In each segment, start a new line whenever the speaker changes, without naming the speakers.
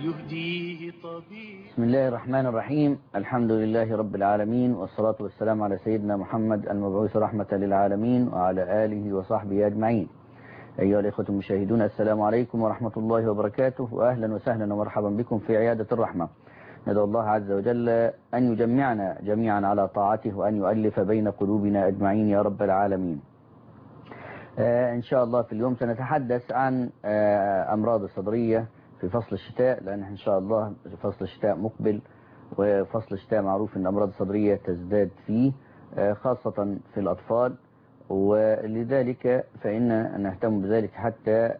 يهديه طبيب
بسم الله الرحمن الرحيم الحمد لله رب العالمين والصلاة والسلام على سيدنا محمد المبعوث رحمة للعالمين وعلى آله وصحبه أجمعين أيها الإخوة المشاهدون السلام عليكم ورحمة الله وبركاته وأهلا وسهلا ومرحبا بكم في عيادة الرحمة ندعو الله عز وجل أن يجمعنا جميعا على طاعته وأن يؤلف بين قلوبنا أجمعين يا رب العالمين آه إن شاء الله في اليوم سنتحدث عن آه أمراض الصدرية في فصل الشتاء لأن إن شاء الله فصل الشتاء مقبل وفصل الشتاء معروف أن الأمراض الصدرية تزداد فيه آه خاصة في الأطفال ولذلك فإن نهتم بذلك حتى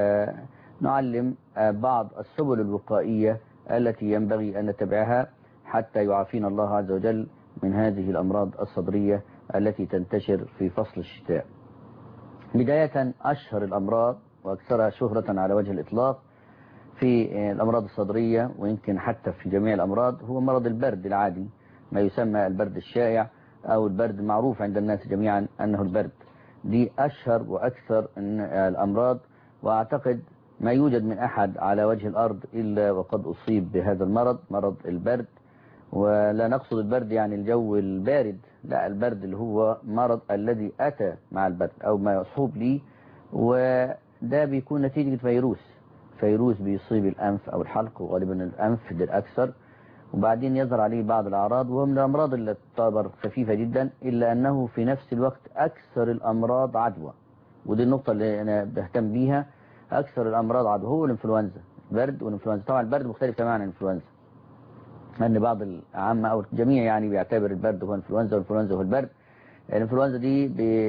نعلم بعض السبل الوقائية التي ينبغي أن نتبعها حتى يعافينا الله عز وجل من هذه الأمراض الصدرية التي تنتشر في فصل الشتاء بداية أشهر الأمراض وأكثرها شهرة على وجه الإطلاق في الأمراض الصدرية ويمكن حتى في جميع الأمراض هو مرض البرد العادي ما يسمى البرد الشائع أو البرد معروف عند الناس جميعا أنه البرد دي أشهر وأكثر الأمراض وأعتقد ما يوجد من أحد على وجه الأرض إلا وقد أصيب بهذا المرض مرض البرد ولا نقصد البرد يعني الجو البارد لا البرد اللي هو مرض الذي أتى مع البرد أو ما يصوب لي وده بيكون نتيجة فيروس فيروس بيصيب الأنف أو الحلق وغالبا الأنف ده الأكثر وبعدين يظهر عليه بعض الأعراض وهو من الأمراض اللي تعتبر خفيفة جدا إلا أنه في نفس الوقت أكثر الأمراض عدوى ودي النقطة اللي أنا بهتم بيها أكثر الأمراض عدوى هو الإنفلونزا البرد والإنفلونزا طبعا البرد مختلف تماما عن الإنفلونزا أن بعض العامة أو الجميع يعني بيعتبر البرد هو الإنفلونزا والإنفلونزا هو البرد الإنفلونزا دي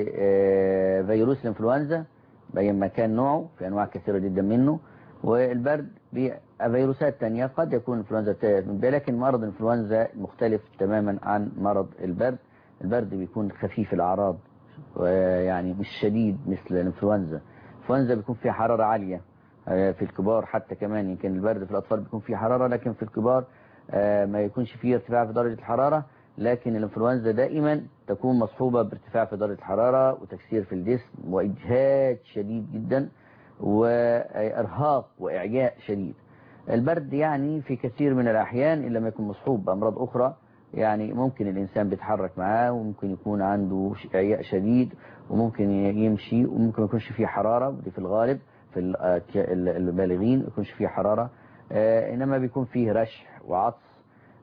بفيروس الإنفلونزا بين ما كان نوعه في أنواع كثيرة جدا منه والبرد بفيروسات تانية قد يكون انفلونزا لكن مرض الانفلونزا مختلف تماما عن مرض البرد البرد بيكون خفيف الأعراض ويعني مش شديد مثل الانفلونزا الانفلونزا بيكون فيها حرارة عالية في الكبار حتى كمان يمكن البرد في الأطفال بيكون فيه حرارة لكن في الكبار ما يكونش فيه ارتفاع في درجة الحرارة لكن الانفلونزا دائما تكون مصحوبة بارتفاع في درجة الحرارة وتكسير في الجسم وإجهاد شديد جدا وإرهاق وإعياء شديد البرد يعني في كثير من الأحيان إلا ما يكون مصحوب بأمراض أخرى يعني ممكن الإنسان بيتحرك معاه وممكن يكون عنده إعياء شديد وممكن يمشي وممكن ما يكونش فيه حرارة ودي في الغالب في البالغين ما يكونش فيه حرارة إنما بيكون فيه رشح وعطس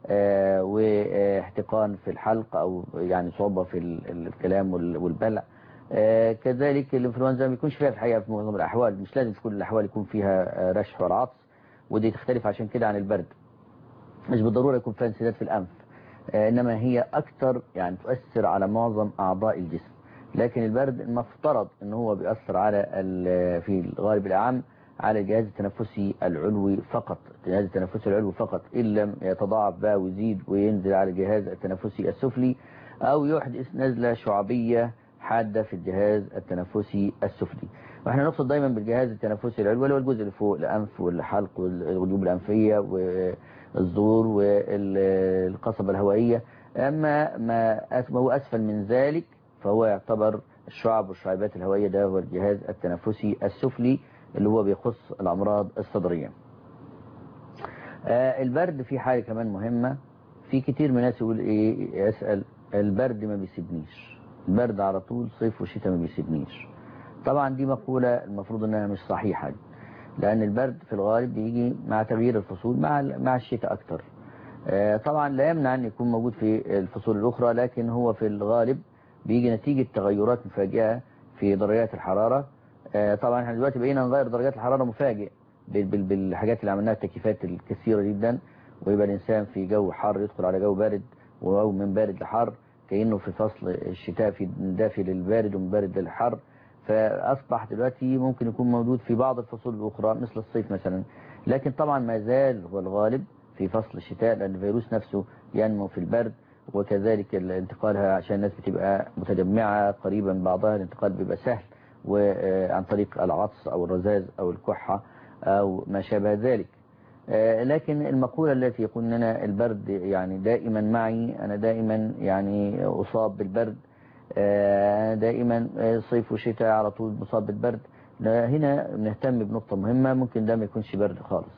واحتقان في الحلق أو يعني صعوبة في الكلام والبلع آه كذلك الانفلونزا ما بيكونش فيها في الحقيقة في معظم الأحوال مش لازم في كل الأحوال يكون فيها رشح ولا عطس ودي تختلف عشان كده عن البرد مش بالضرورة يكون فيها انسداد في الأنف آه إنما هي أكثر يعني تؤثر على معظم أعضاء الجسم لكن البرد المفترض ان هو بيأثر على في الغالب الأعم على الجهاز التنفسي العلوي فقط الجهاز التنفسي العلوي فقط إن لم يتضاعف بقى ويزيد وينزل على الجهاز التنفسي السفلي أو يحدث نزلة شعبية حادة في الجهاز التنفسي السفلي واحنا نقصد دايما بالجهاز التنفسي العلوي اللي هو الجزء اللي فوق الأنف والحلق والجيوب الأنفية والزور والقصبة الهوائية أما ما هو أسفل من ذلك فهو يعتبر الشعب والشعيبات الهوائية ده هو الجهاز التنفسي السفلي اللي هو بيخص الأمراض الصدرية آه البرد في حاجة كمان مهمة في كتير من الناس يقول ايه يسأل البرد ما بيسيبنيش البرد على طول صيف وشتاء ما بيسيبنيش طبعا دي مقولة المفروض انها مش صحيحة لان البرد في الغالب بيجي مع تغيير الفصول مع مع الشتاء اكتر آه طبعا لا يمنع ان يكون موجود في الفصول الاخرى لكن هو في الغالب بيجي نتيجة تغيرات مفاجئة في درجات الحرارة آه طبعا احنا دلوقتي بقينا نغير درجات الحرارة مفاجئ بالحاجات اللي عملناها التكييفات الكثيرة جدا ويبقى الانسان في جو حر يدخل على جو بارد او من بارد لحر كأنه في فصل الشتاء في دافي للبارد ومن بارد للحر فأصبح دلوقتي ممكن يكون موجود في بعض الفصول الأخرى مثل الصيف مثلا لكن طبعا ما زال هو الغالب في فصل الشتاء لأن الفيروس نفسه ينمو في البرد وكذلك انتقالها عشان الناس بتبقى متجمعة قريبا بعضها الانتقال بيبقى سهل وعن طريق العطس أو الرذاذ أو الكحة أو ما شابه ذلك لكن المقولة التي يقول لنا البرد يعني دائما معي أنا دائما يعني أصاب بالبرد دائما صيف وشتاء على طول مصاب بالبرد هنا بنهتم بنقطة مهمة ممكن ده ما يكونش برد خالص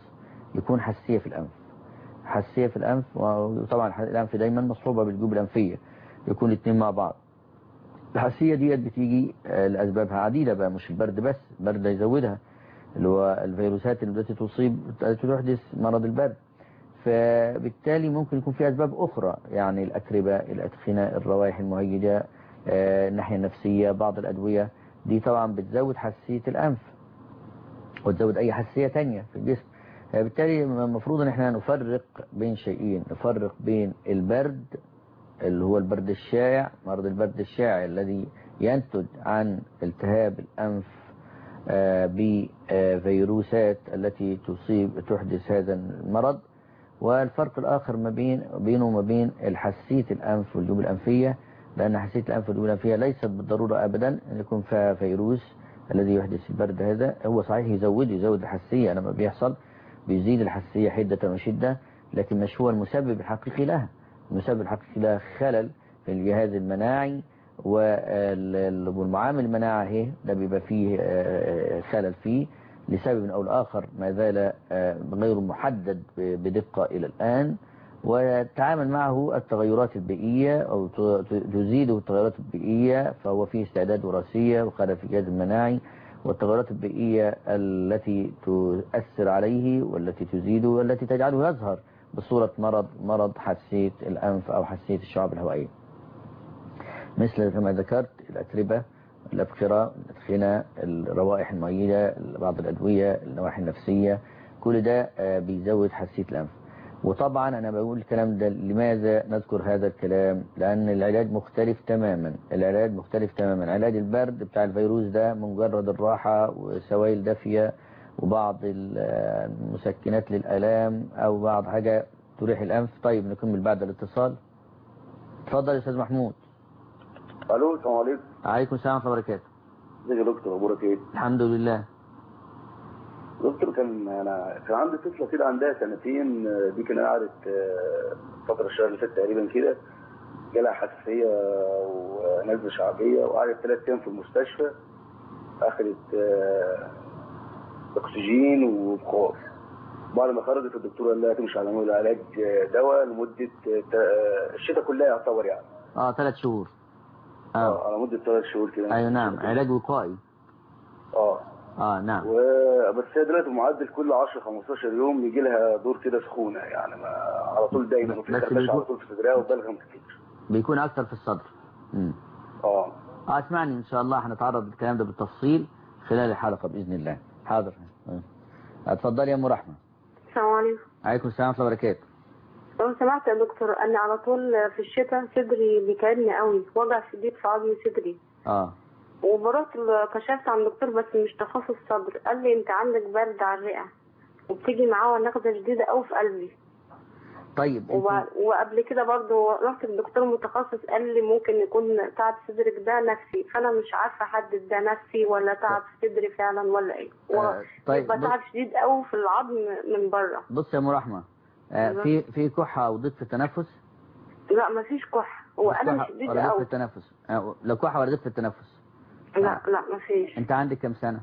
يكون حساسية في الأنف حساسية في الأنف وطبعا الأنف دايما مصحوبة بالجيوب الأنفية يكون الاثنين مع بعض الحساسية ديت بتيجي آه، لأسبابها عديدة بقى مش البرد بس البرد يزودها اللي هو الفيروسات التي تصيب تحدث مرض البرد فبالتالي ممكن يكون في أسباب أخرى يعني الأتربة الأدخنة الروائح المهيجة آه، الناحية النفسية بعض الأدوية دي طبعا بتزود حساسية الأنف وتزود أي حساسية تانية في الجسم آه، بالتالي المفروض ان احنا نفرق بين شيئين نفرق بين البرد اللي هو البرد الشائع مرض البرد الشائع الذي ينتج عن التهاب الأنف آه، بفيروسات التي تصيب تحدث هذا المرض والفرق الآخر ما بين بينه وما بين الحساسية الأنف والجيوب الأنفية لأن حساسية الأنف والجيوب الأنفية ليست بالضرورة أبدا أن يكون فيها فيروس الذي يحدث البرد هذا هو صحيح يزود يزود الحساسية لما بيحصل بيزيد الحساسية حدة وشدة لكن مش هو المسبب الحقيقي لها المسبب الحقيقي لها خلل في الجهاز المناعي والمعامل المناعة هي ده بيبقى فيه خلل فيه لسبب أو الآخر ما زال غير محدد بدقة إلى الآن وتعامل معه التغيرات البيئية أو تزيده التغيرات البيئية فهو فيه استعداد وراثية وخلل في الجهاز المناعي والتغيرات البيئية التي تؤثر عليه والتي تزيده والتي تجعله يظهر بصورة مرض مرض حساسية الأنف أو حساسية الشعب الهوائية مثل كما ذكرت الأتربة الأبخرة الأدخنة الروائح الميتة بعض الأدوية النواحي النفسية كل ده بيزود حساسية الأنف وطبعا أنا بقول الكلام ده لماذا نذكر هذا الكلام لأن العلاج مختلف تماما العلاج مختلف تماما علاج البرد بتاع الفيروس ده مجرد الراحة وسوائل دافية وبعض المسكنات للألام أو بعض حاجة تريح الأنف طيب نكمل بعد الاتصال اتفضل يا أستاذ محمود
الو السلام عليكم
عليكم السلام ورحمة الله وبركاته
ازيك يا دكتور اخبارك ايه
الحمد لله
دكتور كان انا كان عندي طفله كده عندها سنتين دي كانت قعدت فتره الشهر اللي فات تقريبا كده جالها حساسيه ونزله شعبيه وقعدت ثلاث ايام في المستشفى اخذت اكسجين وبخار بعد ما خرجت الدكتور قال لها تمشي على نوع علاج دواء لمده الشتاء كلها يعتبر يعني
اه ثلاث شهور
اه على مده ثلاث شهور كده
ايوه نعم علاج وقائي
اه
اه نعم
و... بس هي دلوقتي معدل كل 10 15 يوم يجي لها دور كده سخونه يعني ما على طول دايما وفي
بس
خربشه
بيكون-
على طول في صدرها وبلغم كتير
بيكون اكثر في الصدر امم
اه
اه اسمعني ان شاء الله هنتعرض للكلام ده بالتفصيل خلال الحلقة باذن الله حاضر آه. اتفضلي يا ام رحمه
السلام عليكم
عليكم السلام ورحمه الله وبركاته
لو سمحت يا دكتور انا على طول في الشتاء صدري بيتعبني قوي وجع شديد في عظم صدري
اه
وبرحت ال- كشفت عند دكتور بس مش تخصص صدر قال لي انت عندك برد على الرئه وبتيجي معاه نغزه شديده قوي في قلبي
طيب انت
وب- وقبل كده برضو رحت لدكتور متخصص قال لي ممكن يكون تعب صدرك ده نفسي فانا مش عارفه احدد ده نفسي ولا تعب في صدري فعلا ولا ايه
آه، طيب
يبقى
بص-
تعب شديد قوي في العظم من بره
بص يا ام رحمه آه
أيوة.
في في كحه او ضيق في التنفس
لا مفيش كح هو
مش
الم
كحة
شديد
ولا ضيق في
قوي
التنفس آه لو كحه ولا ضيق في التنفس
لا لا مفيش
انت عندك كم سنه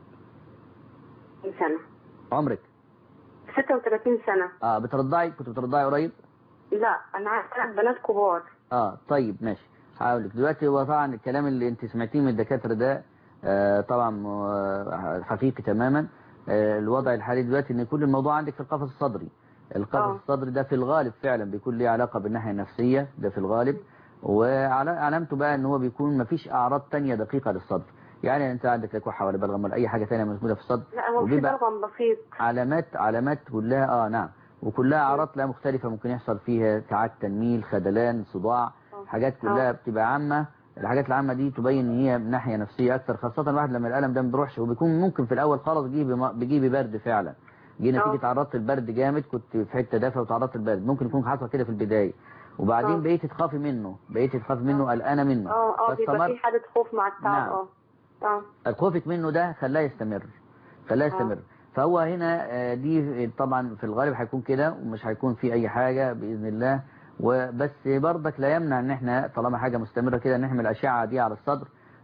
سنة
عمرك
36 سنة
اه بترضعي كنت بترضعي قريب
لا أنا عندي ثلاث بنات كبار
اه طيب ماشي هقول لك دلوقتي هو طبعا الكلام اللي انت سمعتيه من الدكاتره ده آه طبعا آه حقيقي تماما آه الوضع الحالي دلوقتي ان كل الموضوع عندك في القفص الصدري القفص
آه.
الصدري ده في الغالب فعلا بيكون ليه علاقه بالناحيه النفسيه ده في الغالب وعلامته بقى ان هو بيكون ما فيش اعراض تانية دقيقه للصدر يعني انت عندك لا كحه ولا بلغم ولا اي حاجه ثانيه موجوده في الصدر
لا هو في
وبيبقى
بلغم بسيط
علامات علامات كلها اه نعم وكلها اعراض لا مختلفه ممكن يحصل فيها ساعات تنميل خدلان صداع حاجات كلها بتبقى عامه الحاجات العامه دي تبين ان هي من ناحيه نفسيه اكثر خاصه الواحد لما الالم ده ما بيروحش وبيكون ممكن في الاول خالص بيجي بم- بيجي برد فعلا جه نتيجه
آه.
تعرضت البرد جامد كنت في حته دافئه وتعرضت البرد ممكن يكون حصل كده في البدايه وبعدين
آه.
بقيتي تخافي منه بقيتي تخافي منه قلقانه منه
اه اه بيبقى
فاستمر
في حالة خوف مع التعب
نعم.
اه اه
خوفك منه ده خلاه يستمر خلاه يستمر فهو هنا آه، دي طبعا في الغالب هيكون كده ومش هيكون في اي حاجة بإذن الله وبس برضك لا يمنع ان احنا طالما حاجة مستمرة كده نعمل اشعة دي على الصدر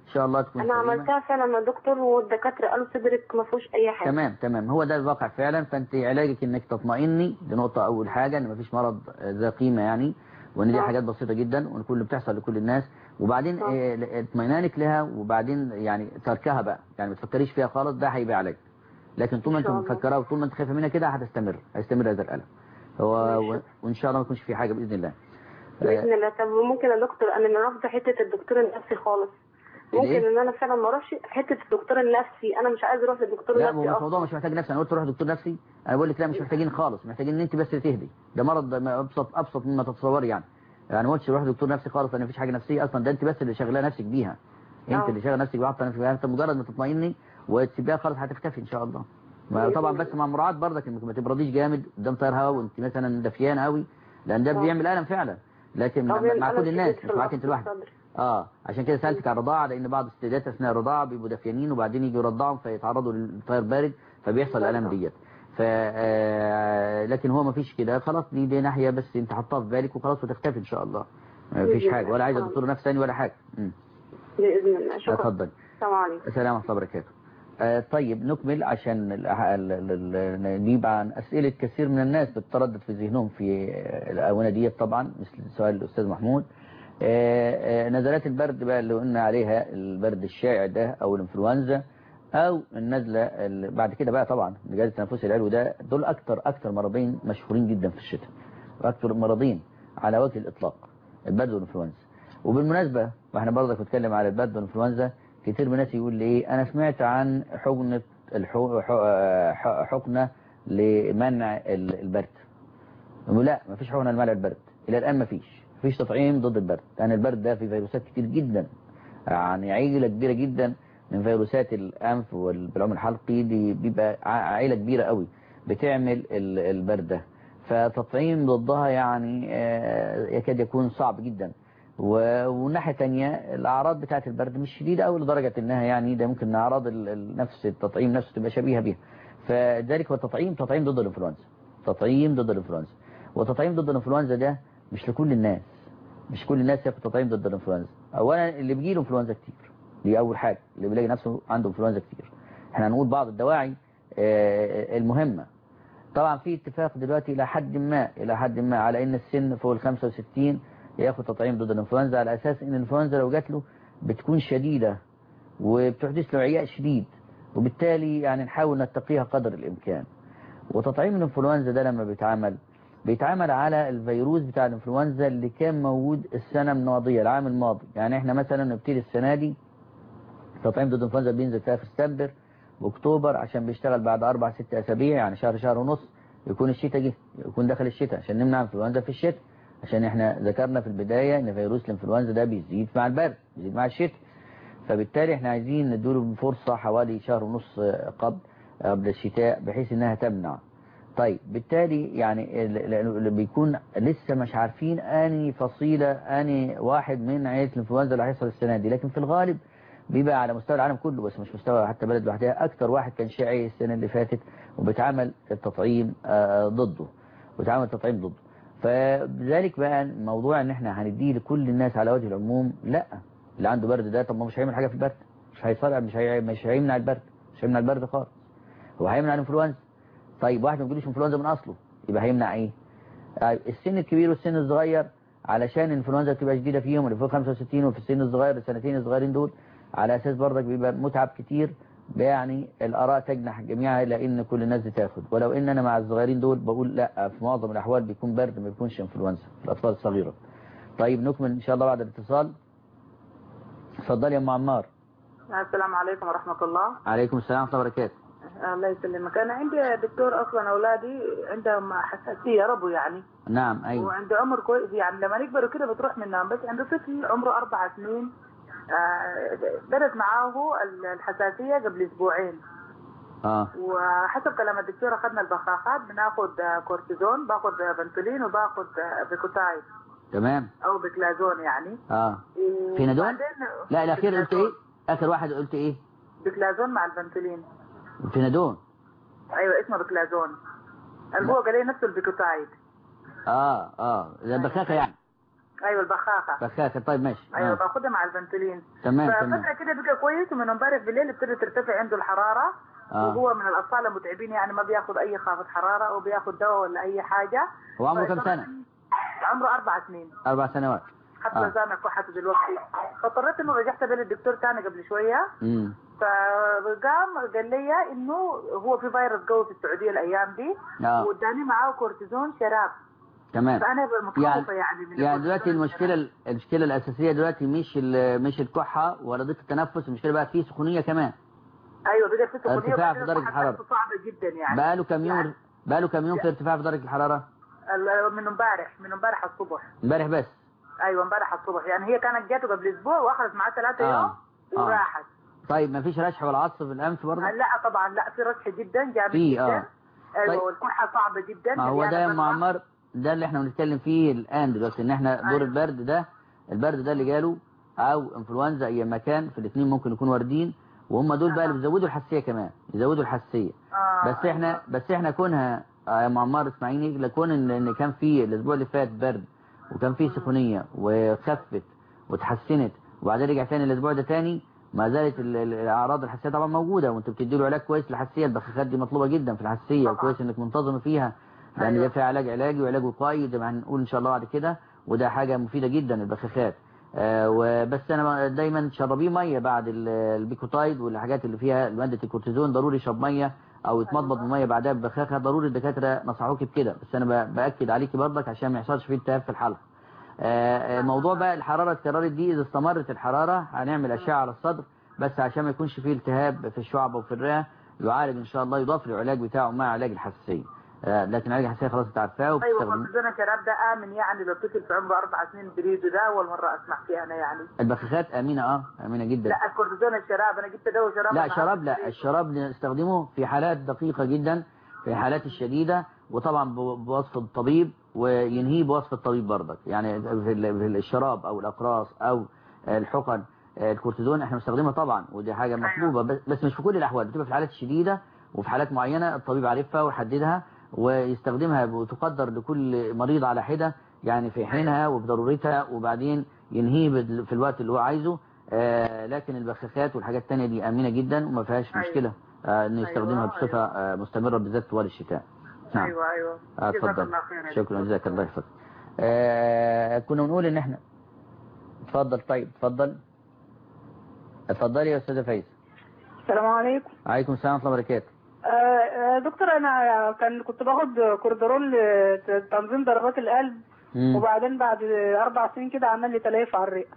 ان شاء الله تكون
انا
سليمة.
عملتها فعلا يا دكتور والدكاتره قالوا صدرك ما فيهوش اي حاجه
تمام تمام هو ده الواقع فعلا فانت علاجك انك تطمئني دي نقطة اول حاجة ان مفيش مرض ذا قيمة يعني وان دي
آه.
حاجات بسيطة جدا وان كل بتحصل لكل الناس وبعدين
آه.
آه، اطمئنانك لها وبعدين يعني تركها بقى يعني ما تفكريش فيها خالص ده هيبقى علاج لكن طول ما
إن
انت
شاء الله.
مفكرة وطول ما انت خايفة منها كده هتستمر هيستمر هذا الالم هو
ماشي.
و- وان شاء الله ما يكونش في حاجة باذن الله
باذن الله طب ممكن يا دكتور انا من رافضه حته الدكتور النفسي خالص ممكن
الإيه؟
ان انا فعلا ما اروحش حته الدكتور النفسي انا مش عايز اروح للدكتور
لا
النفسي
هو الموضوع
اصلا
مش محتاج نفسي انا قلت روح دكتور نفسي انا بقول لك لا مش محتاجين خالص محتاجين ان انت بس تهدي ده مرض ما ابسط ابسط مما تتصوري يعني يعني ما قلتش روح دكتور نفسي خالص لان مفيش حاجه نفسيه اصلا ده انت بس اللي شغاله نفسك بيها انت
آه.
اللي شغاله نفسك بيها حاطه نفسك بيها انت مجرد ما تطمئني وتسيبيها خالص هتختفي ان شاء الله ما
بإذن
طبعا
الله.
بس مع مراعاه برضك انك ما تبرديش جامد قدام طاير هوا وانت مثلا دفيان قوي لان ده
آه.
بيعمل الم فعلا لكن مع,
طب يعني
مع
أنا
كل الناس
شديد
مش
في
معاك انت
الصدر.
لوحدك اه عشان كده سالتك على الرضاعه لان بعض السيدات اثناء الرضاعه بيبقوا دافيانين وبعدين يجوا يرضعوا فيتعرضوا للطير بارد فبيحصل الالم ديت ف آه، لكن هو ما فيش كده خلاص دي دي ناحيه بس انت حطها في بالك وخلاص وتختفي ان شاء الله ما فيش
بإذن
حاجه
الله.
ولا عايزه
آه.
دكتور نفس ثاني ولا حاجه مم.
باذن الله شكرا
اتفضل
السلام عليكم
السلام ورحمه الله وبركاته آه، طيب نكمل عشان ال- ال- ال- ال- نجيب عن أسئلة كثير من الناس بتتردد في ذهنهم في آه، الآونة ديت طبعا مثل سؤال الأستاذ محمود آه، آه، نزلات البرد بقى اللي قلنا عليها البرد الشائع ده أو الإنفلونزا أو النزلة ال- بعد كده بقى طبعا الجهاز التنفسي العلوي ده دول أكتر أكتر مرضين مشهورين جدا في الشتاء وأكتر مرضين على وجه الإطلاق البرد والإنفلونزا وبالمناسبة واحنا برضك بنتكلم على البرد والإنفلونزا كتير من الناس يقول لي ايه انا سمعت عن حقنة الحو... ح- ح- حقنة لمنع ال- البرد يقول لا مفيش حقنة لمنع البرد الى الان مفيش مفيش تطعيم ضد البرد لان البرد ده فيه فيروسات كتير جدا يعني عيلة كبيرة جدا من فيروسات الانف والبلعوم الحلقي دي بيبقى ع- عيلة كبيرة قوي بتعمل ال- البرد ده فتطعيم ضدها يعني آه، يكاد يكون صعب جدا و- والناحية تانية الأعراض بتاعت البرد مش شديدة أوي لدرجة إنها يعني ده ممكن أعراض ال- ال- نفس التطعيم نفسه تبقى شبيهة بيها فذلك هو التطعيم تطعيم ضد الإنفلونزا تطعيم ضد الإنفلونزا وتطعيم ضد الإنفلونزا ده مش لكل الناس مش كل الناس ياخد تطعيم ضد الإنفلونزا أولا اللي بيجيله إنفلونزا كتير دي أول حاجة اللي بيلاقي نفسه عنده إنفلونزا كتير احنا هنقول بعض الدواعي آه، المهمة طبعا في اتفاق دلوقتي الى حد ما الى حد ما على ان السن فوق ال 65 ياخد تطعيم ضد الانفلونزا على اساس ان الانفلونزا لو جات له بتكون شديدة وبتحدث له عياء شديد وبالتالي يعني نحاول نتقيها قدر الامكان وتطعيم الانفلونزا ده لما بيتعمل بيتعمل على الفيروس بتاع الانفلونزا اللي كان موجود السنة الماضية العام الماضي يعني احنا مثلا نبتدي السنة دي تطعيم ضد الانفلونزا بينزل في اخر سبتمبر باكتوبر عشان بيشتغل بعد اربع ست اسابيع يعني شهر شهر ونص يكون الشتاء جه يكون دخل الشتاء عشان نمنع انفلونزا في الشتاء عشان احنا ذكرنا في البداية ان فيروس الانفلونزا ده بيزيد مع البرد بيزيد مع الشتاء فبالتالي احنا عايزين ندوله فرصة حوالي شهر ونص قبل قبل الشتاء بحيث انها تمنع طيب بالتالي يعني ال- ال- اللي بيكون لسه مش عارفين اني فصيلة اني واحد من عيلة الانفلونزا اللي هيحصل السنة دي لكن في الغالب بيبقى على مستوى العالم كله بس مش مستوى حتى بلد لوحدها اكتر واحد كان شائع السنة اللي فاتت وبيتعمل التطعيم آه، ضده وبيتعمل التطعيم ضده فبذلك بقى موضوع ان احنا هنديه لكل الناس على وجه العموم لا اللي عنده برد ده طب ما مش هيعمل حاجة في البرد مش هيصارع مش هي... مش هيمنع البرد مش هيمنع البرد خالص هو هيمنع الانفلونزا طيب واحد ما بيجيلوش انفلونزا من اصله يبقى هيمنع ايه طيب السن الكبير والسن الصغير علشان الانفلونزا بتبقى شديده فيهم اللي فوق 65 وفي السن الصغير السنتين الصغيرين دول على اساس برضك بيبقى متعب كتير يعني الاراء تجنح جميعها الى ان كل الناس بتاخد ولو ان انا مع الصغيرين دول بقول لا في معظم الاحوال بيكون برد ما بيكونش انفلونزا في الاطفال الصغيره طيب نكمل ان شاء الله بعد الاتصال اتفضل يا ام عمار
السلام عليكم ورحمة الله
عليكم السلام ورحمه الله وبركاته
الله يسلمك أنا عندي دكتور أصلا أولادي عندهم حساسية ربو يعني
نعم ايوه
وعند عمر كويس يعني لما يكبروا كده بتروح منهم بس عند طفل عمره أربع سنين آه، بدت معاه الحساسية قبل أسبوعين
اه
وحسب كلام الدكتور أخذنا البخاخات بناخد آه، كورتيزون باخد آه، بنسولين وباخد آه، بيكوتايد
تمام
أو بكلازون يعني
اه فينادول؟
وبعدين-
لا الاخير قلت ايه
بكلازون.
اخر واحد قلت ايه
بكلازون مع البنسولين
فينادون
ايوه اسمه بكلازون اللي هو قال لي نفسه البيكوتايد
اه اه ده بخاخه يعني
ايوه البخاخه
بخاخه طيب ماشي
ايوه
آه.
باخدها مع البنتولين
تمام تمام
ففتره كده بقى كويس ومن امبارح بالليل ابتدت ترتفع عنده الحراره
آه.
وهو من الاطفال المتعبين يعني ما بياخد اي خافض حراره او بياخد دواء ولا اي حاجه
هو عمره كم سنه
عمره اربع سنين
اربع سنوات
حتى
آه.
آه. سامع كحته دلوقتي فاضطريت انه رجعت بين الدكتور تاني قبل شويه
امم
فقام قال لي انه هو في فيروس قوي في السعوديه الايام دي
آه.
واداني معاه كورتيزون شراب
تمام
فانا متخوفه
يعني
يعني, من
يعني دلوقتي
الكورتيزون
المشكله المشكله الاساسيه دلوقتي مش ال- مش الكحه ولا ضيق التنفس المشكله بقى في سخونيه كمان
ايوه بدا في سخونيه
ارتفاع في
وبعدين
درجة
الصحة
الحرارة.
بتاعته صعبه جدا يعني
بقى له كام يوم
يعني
بقى له كام يوم في ارتفاع في درجه الحراره
ال- من امبارح من امبارح الصبح
امبارح بس
ايوه امبارح الصبح يعني هي كانت جاته قبل اسبوع واخذت معاه ثلاثة
آه.
يوم
آه.
وراحت
طيب ما فيش رشح ولا عصف في الانف برضه
لا طبعا لا في رشح جدا جامد
في،
جدا
آه.
ايوه
طيب.
والكحه صعبه جدا
ما هو ده
مليانة
يا ام
بلغم.
عمار ده اللي احنا بنتكلم فيه الان دلوقتي ان احنا دور
أيوة.
البرد ده البرد ده اللي جاله او انفلونزا اي مكان في الاثنين ممكن يكونوا واردين وهم دول بقى اللي بيزودوا الحساسيه كمان يزودوا الحساسيه
آه.
بس احنا بس احنا كونها آه، يا ام عمار اسمعيني لكون ان ان كان في الاسبوع اللي فات برد وكان في سخونيه وخفت وتحسنت وبعدين رجع تاني الاسبوع ده تاني ما زالت ال- ال- الاعراض الحساسيه طبعا موجوده وانت بتدي له علاج كويس للحساسيه البخاخات دي مطلوبه جدا في الحساسيه
طبعا.
وكويس انك منتظم فيها لان
أيوة.
ده فيها علاج علاجي وعلاج وقائي زي ما هنقول ان شاء الله بعد كده وده حاجه مفيده جدا البخاخات آه وبس انا دايما شربيه ميه بعد ال- البيكوتايد والحاجات اللي فيها ماده الكورتيزون ضروري يشرب ميه او يتمضمض بميه بعدها ببخاخه ضروري الدكاتره نصحوك بكده بس انا ب- باكد عليكي برضك عشان ما يحصلش فيه التهاب في الحلق آه، آه، موضوع بقى الحراره اتكررت دي اذا استمرت الحراره هنعمل اشعه على الصدر بس عشان ما يكونش فيه التهاب في الشعب وفي الرئه يعالج ان شاء الله يضاف للعلاج بتاعه مع علاج الحساسيه آه، لكن علاج الحساسيه خلاص انت عارفاه
ايوه
وبتستخدمه
كورتيزون الشراب ده امن يعني لو طفل في عمره اربع سنين بريده ده اول مره اسمع فيه انا يعني
البخاخات امينه اه امينه جدا
لا الكورتيزون الشراب انا جبت دواء شراب
لا
أنا
شراب
عارف
لا
بريده.
الشراب نستخدمه في حالات دقيقة جدا في الحالات الشديدة وطبعا بو- بوصف الطبيب وينهيه بوصف الطبيب برضك يعني في ال- في الشراب او الاقراص او الحقن الكورتيزون احنا بنستخدمها طبعا ودي حاجة مطلوبة بس- بس مش في كل الاحوال بتبقى في الحالات الشديدة وفي حالات معينة الطبيب عارفها ويحددها ويستخدمها وتقدر لكل مريض على حدة يعني في حينها وبضرورتها وبعدين ينهيه بال- في الوقت اللي هو عايزه آه، لكن البخاخات والحاجات التانية دي آمنة جدا وما فيهاش
أيوة.
مشكلة آه، انه يستخدمها
أيوة،
بصفة آه، مستمرة بالذات طوال الشتاء نعم
ايوه ايوه
آه،
جزاك
اتفضل
الله خير يا
شكرا
دكتور.
جزاك الله يحفظك آه، كنا بنقول ان احنا اتفضل طيب اتفضل اتفضلي يا استاذه فايز
السلام عليكم
عليكم السلام ورحمه الله وبركاته
آه، آه، دكتور انا كان كنت باخد كوردرول لتنظيم ضربات القلب
مم.
وبعدين بعد اربع سنين كده عمل لي تليف على الرئه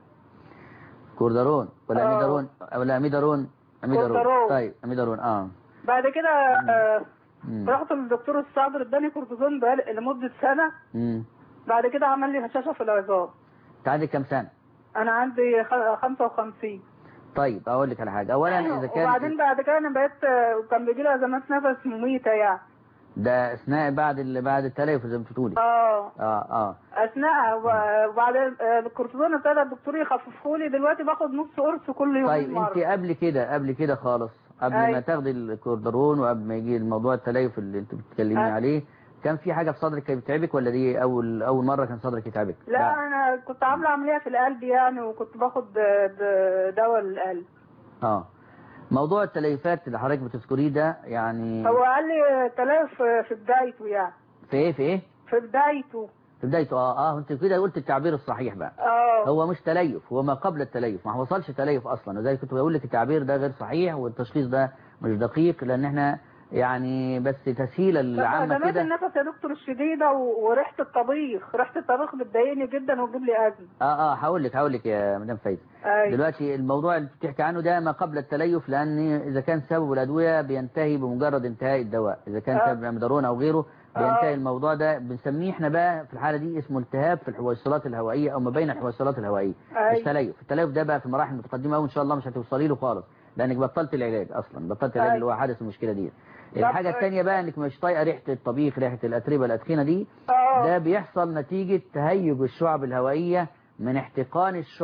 كوردرون ولا
آه.
اميدارون ولا اميدارون اميدارون
كوردرون.
طيب اميدارون اه
بعد كده آه،
مم.
رحت للدكتور الصدر اداني كورتيزون بقال- لمده سنه
مم.
بعد كده عمل لي هشاشه في العظام
انت عندك كام سنه
انا عندي خ- 55
طيب اقول لك على حاجه اولا اذا كان
وبعدين بعد كده انا بقيت آه، كان بيجي لي ازمات نفس مميته يعني
ده اثناء بعد ال... بعد التليف زي ما بتقولي
اه
اه اه
اثناء وبعدين آه، الكورتيزون ابتدى الدكتور يخففه لي دلوقتي باخد نص قرص كل يوم
طيب انت قبل كده قبل كده خالص قبل ما
أيوة.
تاخدي الكوردرون وقبل ما يجي الموضوع التليف اللي انت بتتكلمي
أيوة.
عليه كان في حاجه في صدرك كانت بتعبك ولا دي اول اول مره كان صدرك يتعبك
لا انا كنت عامله عمليه في القلب يعني وكنت باخد د- د- دواء للقلب
اه موضوع التليفات اللي حضرتك بتذكريه ده يعني
هو قال لي تليف في بدايته يعني
في ايه في ايه
في بدايته
في بدايته اه اه انت كده قلت التعبير الصحيح بقى
اه
هو مش تليف هو ما قبل التليف ما حصلش تليف اصلا زي كنت بقول لك التعبير ده غير صحيح والتشخيص ده مش دقيق لان احنا يعني بس تسهيلا العامه
ازمات
كده
النفس يا دكتور الشديده و- وريحه الطبيخ ريحه الطبيخ بتضايقني جدا وتجيب لي ازمه
اه اه هقول لك هقول لك يا مدام فايز
ايوه
دلوقتي الموضوع اللي بتحكي عنه ده ما قبل التليف لان اذا كان سبب الادويه بينتهي بمجرد انتهاء الدواء اذا كان
آه.
سبب الاميدارون او غيره بينتهي
آه.
الموضوع ده بنسميه احنا بقى في الحاله دي اسمه التهاب في الحويصلات الهوائيه او ما بين الحويصلات الهوائيه مش
أيوة.
تليف التليف ده بقى في مراحل متقدمه قوي ان شاء الله مش هتوصلي له خالص لانك بطلت العلاج اصلا بطلت العلاج
أيوة.
اللي هو حادث المشكله دي
طب-
الحاجه الثانيه بقى انك مش طايقه ريحه الطبيخ ريحه الاتربه الادخنه دي
اه
ده بيحصل نتيجة تهيج الشعب الهوائية من احتقان الشعب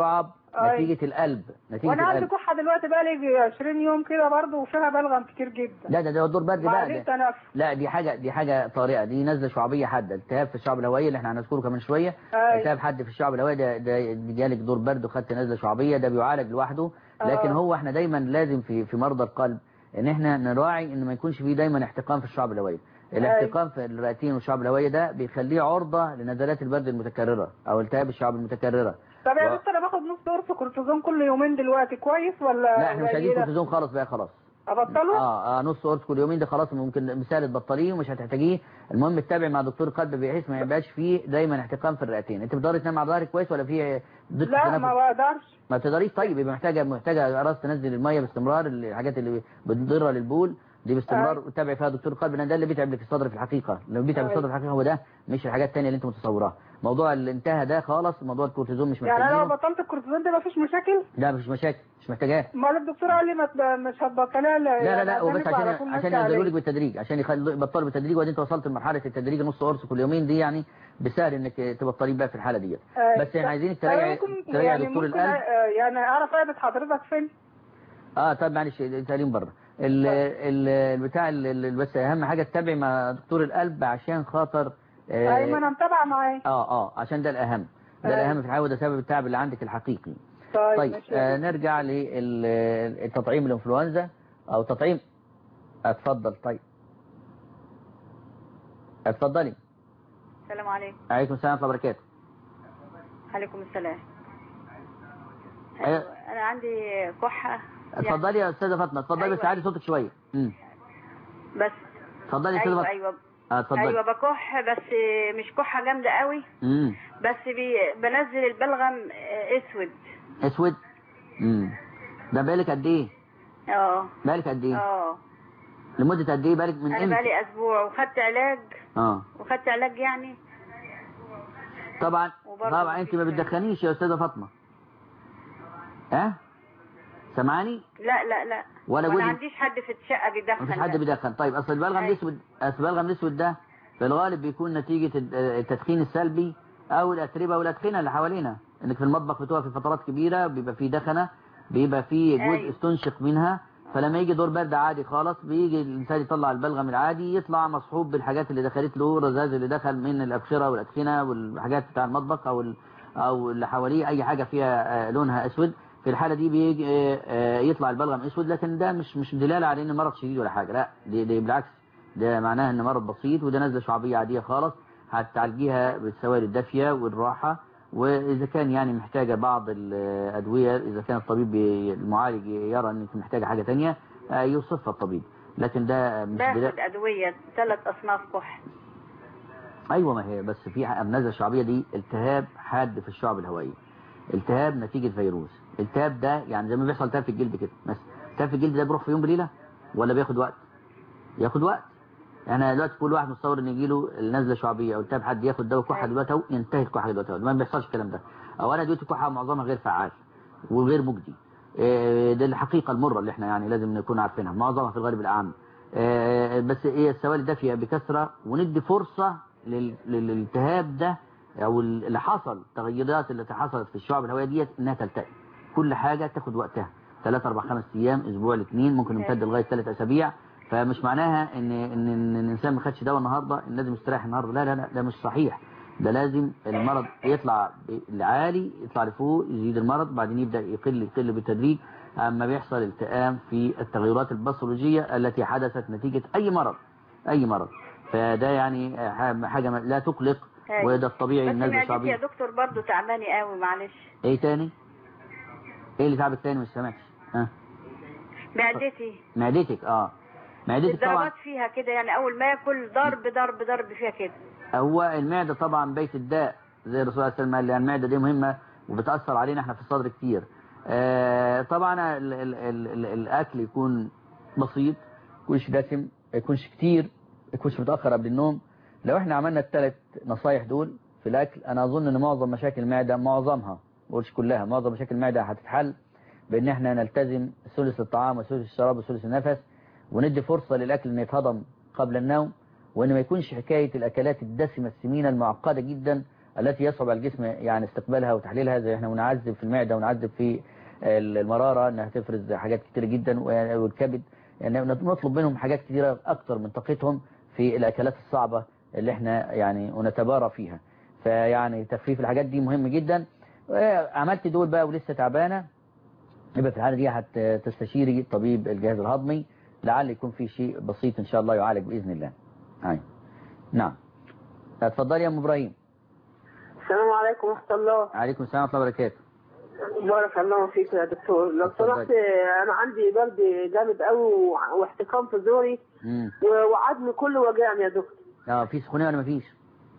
أي.
نتيجة القلب نتيجة
وانا عندي
القلب
كحه دلوقتي بقى لي 20 يوم كده برضه وفيها بلغم كتير جدا
لا ده ده دور برد بقى
معلش
ده.
تنفس
لا دي حاجة دي حاجة طارئة دي نزلة شعبية حادة التهاب في الشعب الهوائية اللي احنا هنذكره كمان شوية
أي.
التهاب حاد في الشعب الهوائي ده ده دي جالك دور برد وخدت نزلة شعبية ده بيعالج لوحده لكن
آه.
هو احنا دايما لازم في في مرضى القلب ان احنا نراعي ان ما يكونش فيه دايما احتقان في الشعب الهوائي الاحتقان في الرئتين والشعب الهوائي ده بيخليه عرضة لنزلات البرد المتكررة او التهاب الشعب المتكررة
طب يا
و-
دكتور انا باخد نص قرص كورتيزون كل يومين دلوقتي كويس ولا
لا احنا مش عايزين
قليلة؟
كورتيزون خالص بقى خلاص
ابطله
اه, آه نص قرص كل يومين ده خلاص ممكن مثال تبطليه ومش هتحتاجيه المهم تتابع مع دكتور قلب بحيث ما يبقاش فيه دايما احتقان في الرئتين انت بتقدري تنام على ظهرك كويس ولا في ضغط
لا
تنفس
ما بقدرش
ما بتقدريش طيب يبقى محتاجه محتاجه راس تنزل الميه باستمرار الحاجات اللي بتضر للبول دي باستمرار
أيوة.
وتتابعي فيها دكتور قلب لان ده اللي بيتعب لك الصدر في الحقيقه اللي بيتعب
أيوة.
الصدر في الحقيقه هو ده مش الحاجات الثانيه اللي انت متصوراها موضوع اللي انتهى ده خالص موضوع الكورتيزون مش
يعني انا لو
محتاجينه
بطلت الكورتيزون ده مفيش مشاكل
لا مش مشاكل مش محتاجاه
امال الدكتور قال لي ما ت- مش هتبطلها
لا لا لا
يعني
وبس
هتنفع على
عشان
طول
عشان
ماشي
ينزلوا
عليه.
لك بالتدريج عشان يخلوا يبطلوا بالتدريج وبعدين انت وصلت لمرحله التدريج نص قرص كل يومين دي يعني بسهل انك تبطلي بقى في الحاله ديت
آه،
بس احنا عايزينك
طب
تراجعي
ممكن-
تراجعي
يعني
دكتور
ممكن،
القلب
آه، يعني اعرف قاعدة حضرتك فين
اه طب معلش تقريبا بره ال- ال- البتاع ال- ال- بس اهم حاجه تتابعي مع دكتور القلب عشان خاطر
ايوه ما
اه
انا متابعه معاه
اه, آه عشان ده الاهم ده
آه.
الاهم في الحياه وده سبب التعب اللي عندك الحقيقي
طيب,
طيب
ماشي.
آه نرجع للتطعيم الانفلونزا او تطعيم اتفضل طيب اتفضلي
السلام عليكم
عليكم السلام ورحمه الله وبركاته
عليكم السلام
أيوة.
أيوة. انا عندي كحه
اتفضلي يا استاذه فاطمه اتفضلي بس
أيوة.
عالي صوتك شويه امم
بس
اتفضلي يا استاذه
ايوه
فاطمه
ايوه
آه، اتفضلي
ايوه بكح بس مش كحه جامده قوي
امم
بس بي بنزل البلغم آه، اسود
اسود امم ده بالك قد ايه
اه
بالك قد ايه
اه
لمده قد ايه بالك من
انا
امتى
بقالي اسبوع وخدت علاج
اه
وخدت علاج يعني
طبعا
وبرضه
طبعا انت ما
مفيش
بتدخنيش يا استاذه فاطمه ها سامعاني
لا لا لا
ولا
ما
جوزي-
عنديش حد في الشقه بيدخن
مفيش حد
لا.
بيدخن طيب اصل البلغم
أيوة.
الاسود اصل البلغم الاسود ده في الغالب بيكون نتيجة ال- التدخين السلبي او الاتربة والادخنة اللي حوالينا انك في المطبخ بتقف في فترات كبيرة بيبقى فيه دخنة بيبقى فيه جزء
أيوة.
استنشق منها فلما يجي دور برد عادي خالص بيجي الانسان يطلع البلغم العادي يطلع مصحوب بالحاجات اللي دخلت له الرذاذ اللي دخل من الابخره والادخنه والحاجات بتاع المطبخ او ال- او اللي حواليه اي حاجه فيها آه، لونها اسود في الحاله دي بيجي آه، آه، يطلع البلغم اسود لكن ده مش مش دلاله على ان مرض شديد ولا حاجه لا دي, دي بالعكس ده معناه ان مرض بسيط وده نزله شعبيه عاديه خالص هتعالجيها بالسوائل الدافيه والراحه واذا كان يعني محتاجه بعض الادويه اذا كان الطبيب بي- المعالج يرى انك محتاجه حاجه تانية آه، يوصفها الطبيب لكن ده مش
باخد
دلاله
ادويه ثلاث اصناف كح
ايوه ما هي بس في النزله الشعبيه دي التهاب حاد في الشعب الهوائيه التهاب نتيجه فيروس التهاب ده يعني زي ما بيحصل التهاب في الجلد كده مثلا التهاب في الجلد ده بيروح في يوم بليله ولا بياخد وقت ياخد وقت يعني دلوقتي كل واحد متصور ان يجي له النزله الشعبيه او التهاب حد ياخد دواء كحه دلوقتي اهو ينتهي الكحه دلوقتي اهو ما بيحصلش الكلام ده او انا دلوقتي كحه معظمها غير فعال وغير مجدي إيه، ده الحقيقه المره اللي احنا يعني لازم نكون عارفينها معظمها في الغالب الاعم إيه، بس ايه السوائل الدافيه بكثره وندي فرصه لل- للالتهاب ده او اللي حصل التغيرات اللي حصلت في الشعب الهوائيه ديت انها تلتئم كل حاجه تاخد وقتها 3 4 5 ايام اسبوع الاثنين ممكن يمتد لغايه 3 اسابيع فمش معناها ان ان إن الانسان ما خدش دواء النهارده ان لازم يستريح النهارده لا لا لا ده مش صحيح ده لازم المرض يطلع العالي يطلع لفوق يزيد المرض بعدين يبدا يقل يقل بالتدريج اما بيحصل التئام في التغيرات الباثولوجيه التي حدثت نتيجه اي مرض اي مرض فده يعني حاجه ما- لا تقلق
أيوة.
وده الطبيعي
بس
النزله
معدتي يا
الشعبيه
دكتور برضو تعباني قوي معلش
ايه تاني ايه اللي تعبك تاني مش سامعش ها
معدتي
معدتك اه معدتك طبعا
الضربات فيها كده يعني اول ما اكل ضرب ضرب ضرب فيها كده
هو المعدة طبعا بيت الداء زي الرسول عليه السلام قال لي المعدة دي مهمة وبتأثر علينا احنا في الصدر كتير آه طبعا ال ال ال ال الأكل يكون بسيط يكونش دسم ما يكونش كتير ما يكونش متأخر قبل النوم لو احنا عملنا الثلاث نصايح دول في الأكل أنا أظن إن معظم مشاكل المعدة معظمها ما بقولش كلها معظم مشاكل المعدة هتتحل بإن احنا نلتزم ثلث الطعام وثلث الشراب وثلث النفس وندي فرصة للأكل إنه يتهضم قبل النوم وإن ما يكونش حكاية الأكلات الدسمة السمينة المعقدة جدا التي يصعب على الجسم يعني استقبالها وتحليلها زي احنا بنعذب في المعدة ونعذب في المرارة انها تفرز حاجات كتيرة جدا والكبد يعني نطلب منهم حاجات كتيرة اكتر من طاقتهم في الاكلات الصعبة اللي احنا يعني ونتبارى فيها فيعني تخفيف الحاجات دي مهم جدا عملت دول بقى ولسه تعبانة يبقى في الحالة دي هتستشيري طبيب الجهاز الهضمي لعل يكون في شيء بسيط ان شاء الله يعالج باذن الله هاي نعم اتفضلي يا ام ابراهيم
السلام عليكم ورحمة الله
عليكم السلام ورحمه الله وبركاته
بارك الله فيك يا دكتور لو
اتفضل.
سمحت انا عندي برد جامد قوي واحتقان في زوري
امم
و- وعظمي كله وجعني يا دكتور
اه في سخونيه ولا ما فيش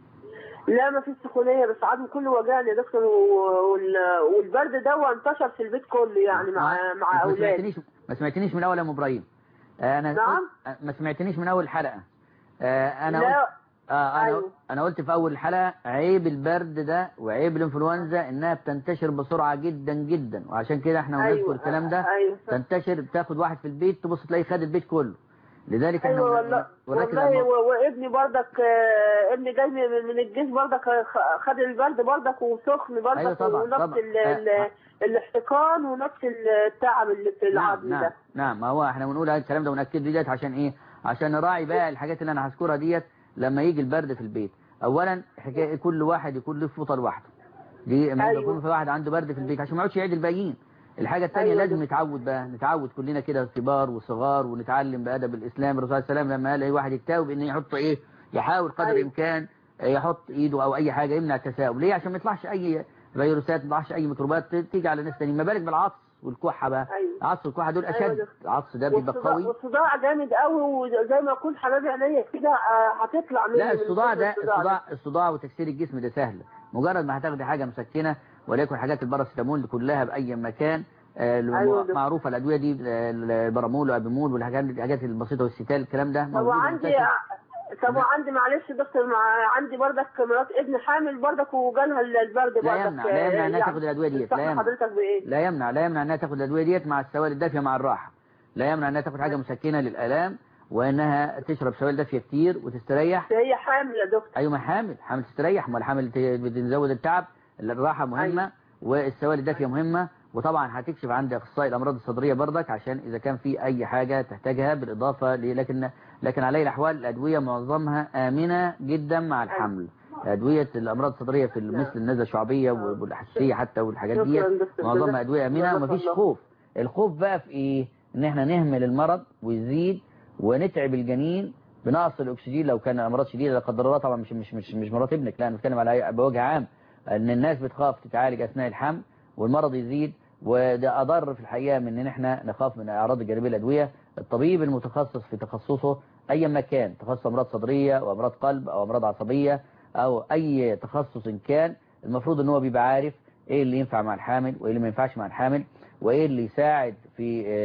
لا ما فيش سخونيه بس عظمي كله وجعني يا دكتور و- وال- والبرد ده انتشر في البيت كله يعني مع مع
ما
اولادي
سمعتنيش ما سمعتنيش من اول يا ام ابراهيم آه، انا
نعم؟
قلت- ما سمعتنيش من اول حلقه آه، انا قلت
لا
آه انا
أيوه.
انا قلت في اول الحلقه عيب البرد ده وعيب الانفلونزا انها بتنتشر بسرعه جدا جدا وعشان كده احنا ونذكر
ايوه
الكلام ده
ايوه
تنتشر بتاخد واحد في البيت تبص تلاقي خد البيت كله لذلك احنا
ايوه
ون-
والله
ونركز
والله
على الموضوع.
و- وابني برضك آه، ابني جاي من من الجيش برضك خ- خد البرد برضك وسخن برضك
أيوة طبعا،
ونفس
طبعا.
ال-
آه،
ال- الاحتقان ونفس التعب اللي في العظم
نعم
ده
نعم نعم ما هو احنا بنقول هذا الكلام ده ونأكد ديت عشان ايه عشان نراعي بقى الحاجات اللي انا هذكرها ديت لما يجي البرد في البيت اولا حكايه كل واحد يكون له فوطه لوحده دي لما
أيوة.
يكون في واحد عنده برد في البيت عشان ما يقعدش يعيد الباقيين الحاجة الثانية
أيوة
لازم
ده.
نتعود بقى نتعود كلنا كده كبار وصغار ونتعلم بأدب الإسلام الرسول صلى الله عليه وسلم لما قال أي واحد يتاوب إن يحط إيه يحاول قدر
أيوة.
الإمكان يحط إيده أو أي حاجة يمنع التساؤب ليه عشان ما يطلعش أي فيروسات ما يطلعش أي ميكروبات تيجي على ناس تانيين ما بالك بالعطس والكحة بقى
أيوة.
العطس والكحة دول
أيوة
أشد
ده.
العطس ده بيبقى
والصداع,
قوي
والصداع جامد قوي وزي ما اكون حبايبي عينيا كده آه، هتطلع من
لا
من
الصداع
كتر
ده
الصداع
الصداع الصداع وتكسير الجسم ده سهل مجرد ما هتاخدي حاجة مسكنة وليكن حاجات الباراسيتامول كلها بأي مكان آه، الم-
أيوة ده.
معروفة الأدوية دي آه، البرامول والأبيمول والحاجات الحاجات البسيطة والستال الكلام ده
طب
موجود
وعندي
منتشر.
طب وعندي معلش يا دكتور مع... عندي بردك مرات ابن حامل بردك وجالها البرد بردك
لا يمنع لا يمنع انها
يعني
تاخد الادويه ديت لا
تنصح
يمنع
حضرتك بايه؟
لا يمنع لا يمنع انها تاخد الادويه ديت مع السوائل الدافيه مع الراحه لا يمنع انها تاخد حاجه مسكنه للالام وانها تشرب سوائل دافيه كتير وتستريح
هي حامل يا دكتور
ايوه ما حامل حامل تستريح ما الحامل ت- بتزود التعب الراحه مهمه
أيوة.
والسوائل الدافيه مهمه وطبعا هتكشف عند اخصائي الامراض الصدريه برضك عشان اذا كان في اي حاجه تحتاجها بالاضافه ل- لكن لكن على اي الاحوال الادويه معظمها امنه جدا مع الحمل ادويه الامراض الصدريه في مثل النزله الشعبيه والحساسيه حتى والحاجات دي
شكراً دكتور.
معظمها
جزاك-
ادويه امنه
جزاك
ومفيش
الله.
خوف الخوف بقى في ايه ان احنا نهمل المرض ويزيد ونتعب الجنين بنقص الاكسجين لو كان امراض شديده لا قدر الله طبعا مش مش مش مش مرات ابنك لا انا بتكلم على بوجه عام ان الناس بتخاف تتعالج اثناء الحمل والمرض يزيد وده اضر في الحقيقه من ان احنا نخاف من اعراض الجانبيه الادويه الطبيب المتخصص في تخصصه اي مكان تخصص امراض صدريه او امراض قلب او امراض عصبيه او اي تخصص إن كان المفروض ان هو بيبقى عارف ايه اللي ينفع مع الحامل وايه اللي ما ينفعش مع الحامل وايه اللي يساعد في آه،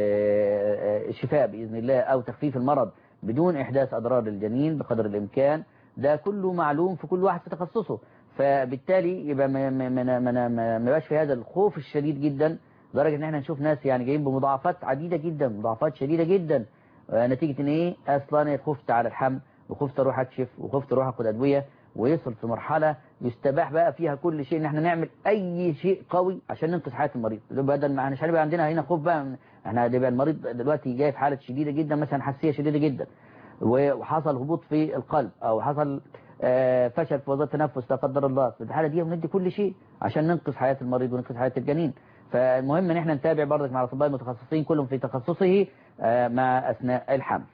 آه، الشفاء باذن الله او تخفيف المرض بدون احداث اضرار للجنين بقدر الامكان ده كله معلوم في كل واحد في تخصصه فبالتالي يبقى ما ما ما ما ما ما يبقاش في هذا الخوف الشديد جدا لدرجه ان احنا نشوف ناس يعني جايين بمضاعفات عديده جدا مضاعفات شديده جدا آه، نتيجه ان ايه اصلا خفت على الحمل وخفت اروح اكشف وخفت اروح اخد ادويه ويصل في مرحله يستباح بقى فيها كل شيء ان احنا نعمل اي شيء قوي عشان ننقذ حياه المريض بدل ما مش هنبقى عندنا هنا خوف بقى من- احنا هيبقى المريض دلوقتي جاي في حاله شديده جدا مثلا حساسيه شديده جدا وحصل هبوط في القلب او حصل آه، فشل في وظيفه التنفس لا قدر الله في الحاله دي بندي كل شيء عشان ننقذ حياه المريض وننقذ حياه الجنين فالمهم ان احنا نتابع برضك مع الاطباء المتخصصين كلهم في تخصصه آه، مع اثناء الحمل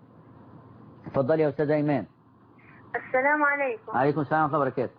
اتفضلي يا استاذه ايمان
السلام عليكم
عليكم السلام ورحمه الله وبركاته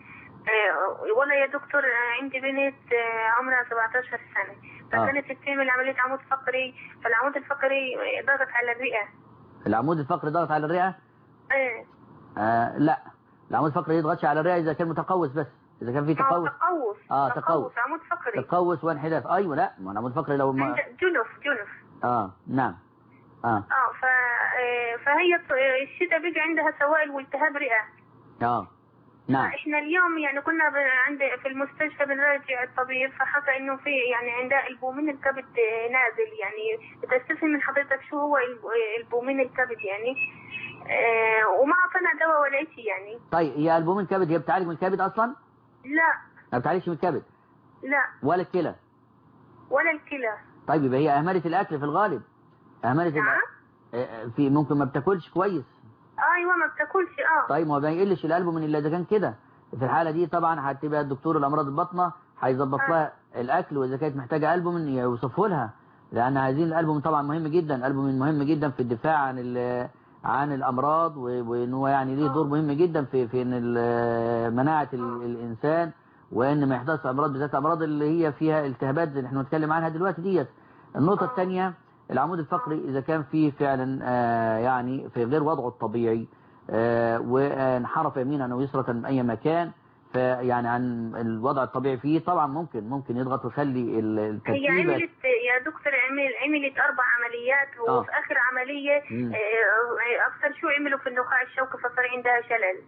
آه، وانا يا دكتور آه، عندي بنت آه، عمرها 17 سنة فكانت بتعمل عملية عمود فقري فالعمود الفقري آه، ضغط على الرئة
العمود الفقري ضغط على الرئه
ايه
آه لا العمود الفقري يضغطش على الرئه اذا كان متقوس بس اذا كان في
ما هو
تقوس
تقوس
آه، تقوس.
عمود فقري
تقوس وانحداث ايوه لا ما العمود الفقري لو ما
عند جنف جنف
اه نعم اه
اه ف... آه، فهي ط- آه، الشتاء بيجي عندها سوائل والتهاب رئة
اه نعم
احنا اليوم يعني كنا ب... عند في المستشفى بنراجع الطبيب فحكى انه في يعني عندها البومين الكبد آه، نازل يعني بتستفهم من حضرتك شو هو الب- آه، البومين الكبد يعني آه وما اعطانا دواء ولا شيء يعني
طيب هي البوم الكبد هي بتعالج من الكبد اصلا
لا
ما بتعالجش من الكبد
لا
ولا الكلى
ولا الكلى
طيب يبقى هي اهملت الاكل في الغالب اهملت
نعم
الأكل. في ممكن ما بتاكلش كويس
ايوه ما بتاكلش اه
طيب ما هو ما يقلش القلب من الا اذا كان كده في الحاله دي طبعا هتبقى الدكتور الامراض الباطنه هيظبط
آه.
لها الاكل واذا كانت محتاجه البومين يوصفه لها لان عايزين الالبومين طبعا مهم جدا الالبومين مهم جدا في الدفاع عن ال- عن الامراض و- وان هو يعني ليه
آه.
دور مهم جدا في في ان ال- مناعه ال- الانسان وان ما يحدث امراض بالذات الامراض اللي هي فيها التهابات زي اللي احنا بنتكلم عنها دلوقتي ديت النقطه
آه.
الثانيه العمود الفقري اذا كان فيه فعلا آه، يعني في غير وضعه الطبيعي آه، وانحرف يمينا او يسرا من اي مكان فيعني عن الوضع الطبيعي فيه طبعا ممكن ممكن يضغط ويخلي ال-
هي
التركيبه
عملت يا دكتور عمل عملت اربع عمليات
آه.
وفي اخر عمليه
مم.
آه، اكثر شو عملوا في النخاع الشوكي فصار عندها شلل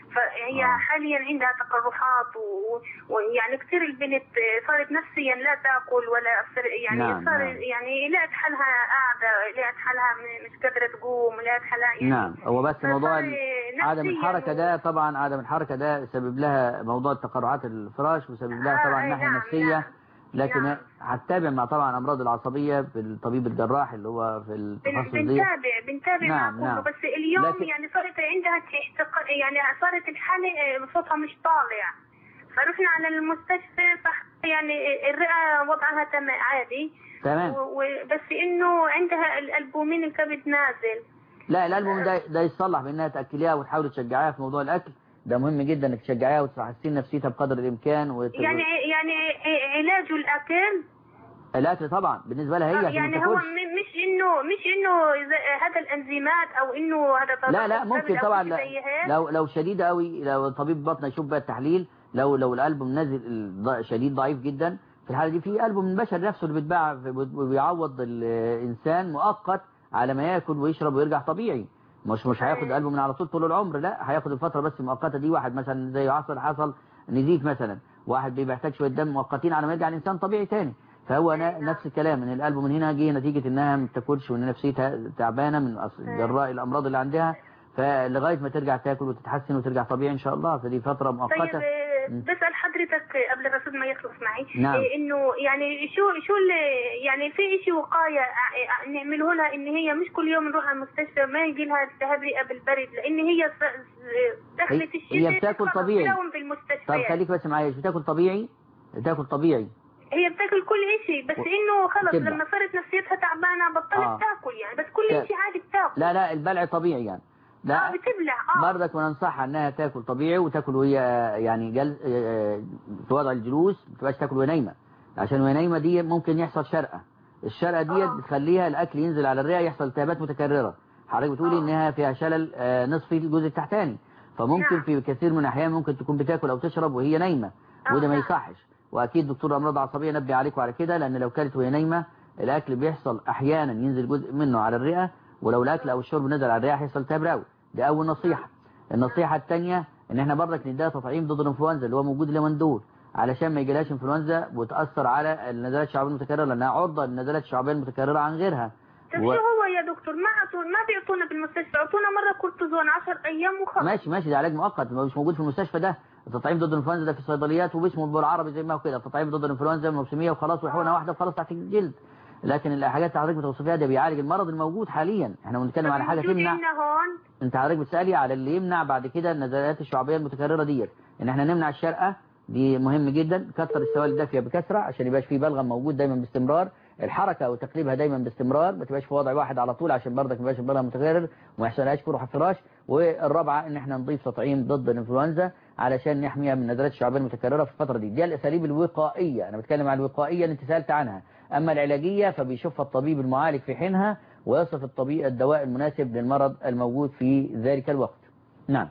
فهي
آه.
حاليا عندها تقرحات و- ويعني كثير البنت صارت نفسيا لا تاكل ولا أكثر يعني
نعم،
صار
نعم.
يعني لقت حالها قاعده لقت حالها م- مش قادره تقوم لقت حالها يعني
نعم هو بس
فصار
موضوع ال- عدم
نفسياً
الحركة
و-
ده طبعا عدم الحركة ده سبب لها موضوع تقرعات الفراش وسبب لها
آه،
طبعا
أي
ناحية
نعم،
نفسية
نعم.
لكن
نعم.
هتتابع مع طبعا امراض العصبية في الطبيب الجراح اللي هو في
بن-
التخصص دي
بنتابع بنتابع
نعم،
مع كله
نعم.
بس اليوم
لكن-
يعني صارت عندها احتقان يعني صارت الحالة آه، صوتها مش طالع فرحنا على المستشفى فح يعني الرئة وضعها تمام عادي
تمام
و- و- بس انه عندها الالبومين الكبد نازل
لا الالبوم ده ده يتصلح بانها تاكليها وتحاولي تشجعيها في موضوع الاكل ده مهم جدا انك تشجعيها وتحسين نفسيتها بقدر الامكان وت...
يعني يعني ع- علاجه الاكل
الاكل طبعا بالنسبه لها هي عشان ما
يعني هو
تاكلش.
م- مش انه مش انه زي- هذا الانزيمات او انه هذا
لا لا
تضخم
ممكن
كبد أو
طبعا
شيء
لا
زي هيك.
لو لو شديده قوي لو طبيب بطنه يشوف بقى التحليل لو لو القلب نازل الض- شديد ضعيف جدا في الحاله دي في قلب من البشر نفسه اللي بيتباع في- وبيعوض الانسان مؤقت على ما ياكل ويشرب ويرجع طبيعي مش مش هياخد قلبه من على طول طول العمر لا هياخد الفتره بس المؤقته دي واحد مثلا زي حصل حصل نزيف مثلا واحد بيبقى محتاج شويه دم مؤقتين على ما يرجع الانسان طبيعي تاني فهو نا- نفس الكلام ان القلب من هنا جه نتيجه انها ما بتاكلش وان نفسيتها تعبانه من أص- جراء الامراض اللي عندها فلغايه ما ترجع تاكل وتتحسن وترجع طبيعي ان شاء الله فدي فتره
طيب
مؤقته
آه،
مم.
بسأل حضرتك قبل الرصيد ما يخلص معي
نعم.
إيه انه يعني شو شو اللي- يعني في شيء وقايه آه، آه، نعمله لها ان هي مش كل يوم نروح على المستشفى ما يجي لها التهاب رئه بالبرد لان هي س- س- دخلت
هي-
الشتاء
هي بتاكل
خلص
طبيعي.
تداوم
طب
بالمستشفيات
خليك بس معايا بتاكل طبيعي بتاكل طبيعي
هي بتاكل كل شيء بس انه خلص
تبلع.
لما صارت نفسيتها تعبانه بطلت
آه.
تاكل يعني بس كل
ت-
شيء عادي بتاكل
لا لا البلع طبيعي يعني
اه
لا
بتبلع اه
برضك وننصحها انها تاكل طبيعي وتاكل وهي يعني جل... آه، في وضع الجلوس ما تبقاش تاكل وهي نايمه عشان وهي نايمه دي ممكن يحصل شرقه الشرقه ديت
آه.
بتخليها الاكل ينزل على الرئه يحصل التهابات متكرره حضرتك بتقولي
آه.
انها فيها شلل آه، نصفي الجزء التحتاني فممكن
نعم.
في كثير من الاحيان ممكن تكون بتاكل او تشرب وهي نايمه
آه،
وده ما
نعم.
يصحش واكيد دكتور امراض عصبيه نبه عليكم على كده لان لو كانت وهي نايمه الاكل بيحصل احيانا ينزل جزء منه على الرئه ولو الاكل او الشرب نزل على الرئه هيحصل التهاب رئوي ده اول نصيحه النصيحه الثانيه ان احنا برضك نديها تطعيم ضد الانفلونزا اللي هو موجود اليومين دول علشان ما يجيلهاش انفلونزا وتاثر على النزلات الشعبيه المتكرره لانها عرضه للنزلات الشعبيه المتكرره عن غيرها
طب
و-
شو هو يا دكتور ما عطوا ما بيعطونا بالمستشفى يعطونا مره كورتيزون 10 ايام وخلص
ماشي ماشي ده علاج مؤقت ما مش موجود في المستشفى ده التطعيم ضد الانفلونزا ده في الصيدليات وباسمه بالعربي زي ما هو كده التطعيم ضد الانفلونزا الموسميه وخلاص وحقنه واحده وخلاص تحت الجلد لكن الحاجات اللي حضرتك بتوصفيها ده بيعالج المرض الموجود حاليا احنا بنتكلم على حاجه
موجود
تمنع
عندنا هون
انت حضرتك بتسالي على اللي يمنع بعد كده النزلات الشعبيه المتكرره ديت ان احنا نمنع الشرقه دي مهم جدا كتر السوائل الدافيه بكثره عشان يبقاش في بلغم موجود دايما باستمرار الحركه او تقليبها دايما باستمرار ما تبقاش في وضع واحد على طول عشان برضك ما يبقاش البلغم متكرر وما يحصلهاش فروح الفراش والرابعه ان احنا نضيف تطعيم ضد الانفلونزا علشان نحميها من النزلات الشعبيه المتكرره في الفتره دي دي الاساليب الوقائيه انا بتكلم عن الوقائيه اللي انت سالت عنها اما العلاجيه فبيشوفها الطبيب المعالج في حينها ويصف الطبيب الدواء المناسب للمرض الموجود في ذلك الوقت نعم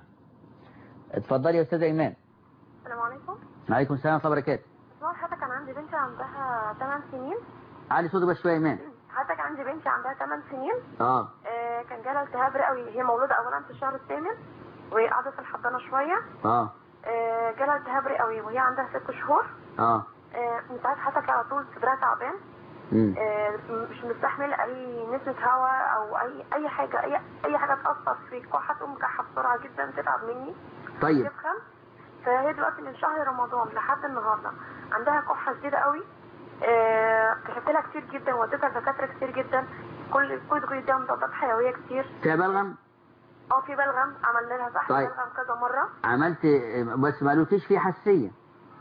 اتفضلي يا استاذه ايمان
السلام عليكم
عليكم السلام ورحمه الله وبركاته
اسمع حضرتك انا عندي بنتي عندها 8 سنين
علي صوتك بس شويه يا ايمان
حضرتك عندي بنتي عندها 8 سنين
اه
آه كان جالها التهاب رئوي هي مولوده اولا في الشهر الثامن وهي قاعده في الحضانه شويه
اه
آه جالها التهاب رئوي وهي عندها ست شهور
اه
آه من ساعات حضرتك على طول صدرها تعبان
امم
آه مش مستحمل اي نسمه هواء او اي اي حاجه اي اي حاجه تاثر في كحه تقوم كحه بسرعه جدا تتعب مني
طيب
تفخم
فهي دلوقتي من شهر رمضان لحد النهارده عندها كحه شديده قوي آه، كشفت لها كتير جدا وديتها لدكاتره كتير جدا كل كل كل ده مضادات حيويه كتير
فيها بلغم
اه في بلغم عملنا لها سحب
طيب.
بلغم كذا مره
عملت بس ما قالوكيش فيه حساسية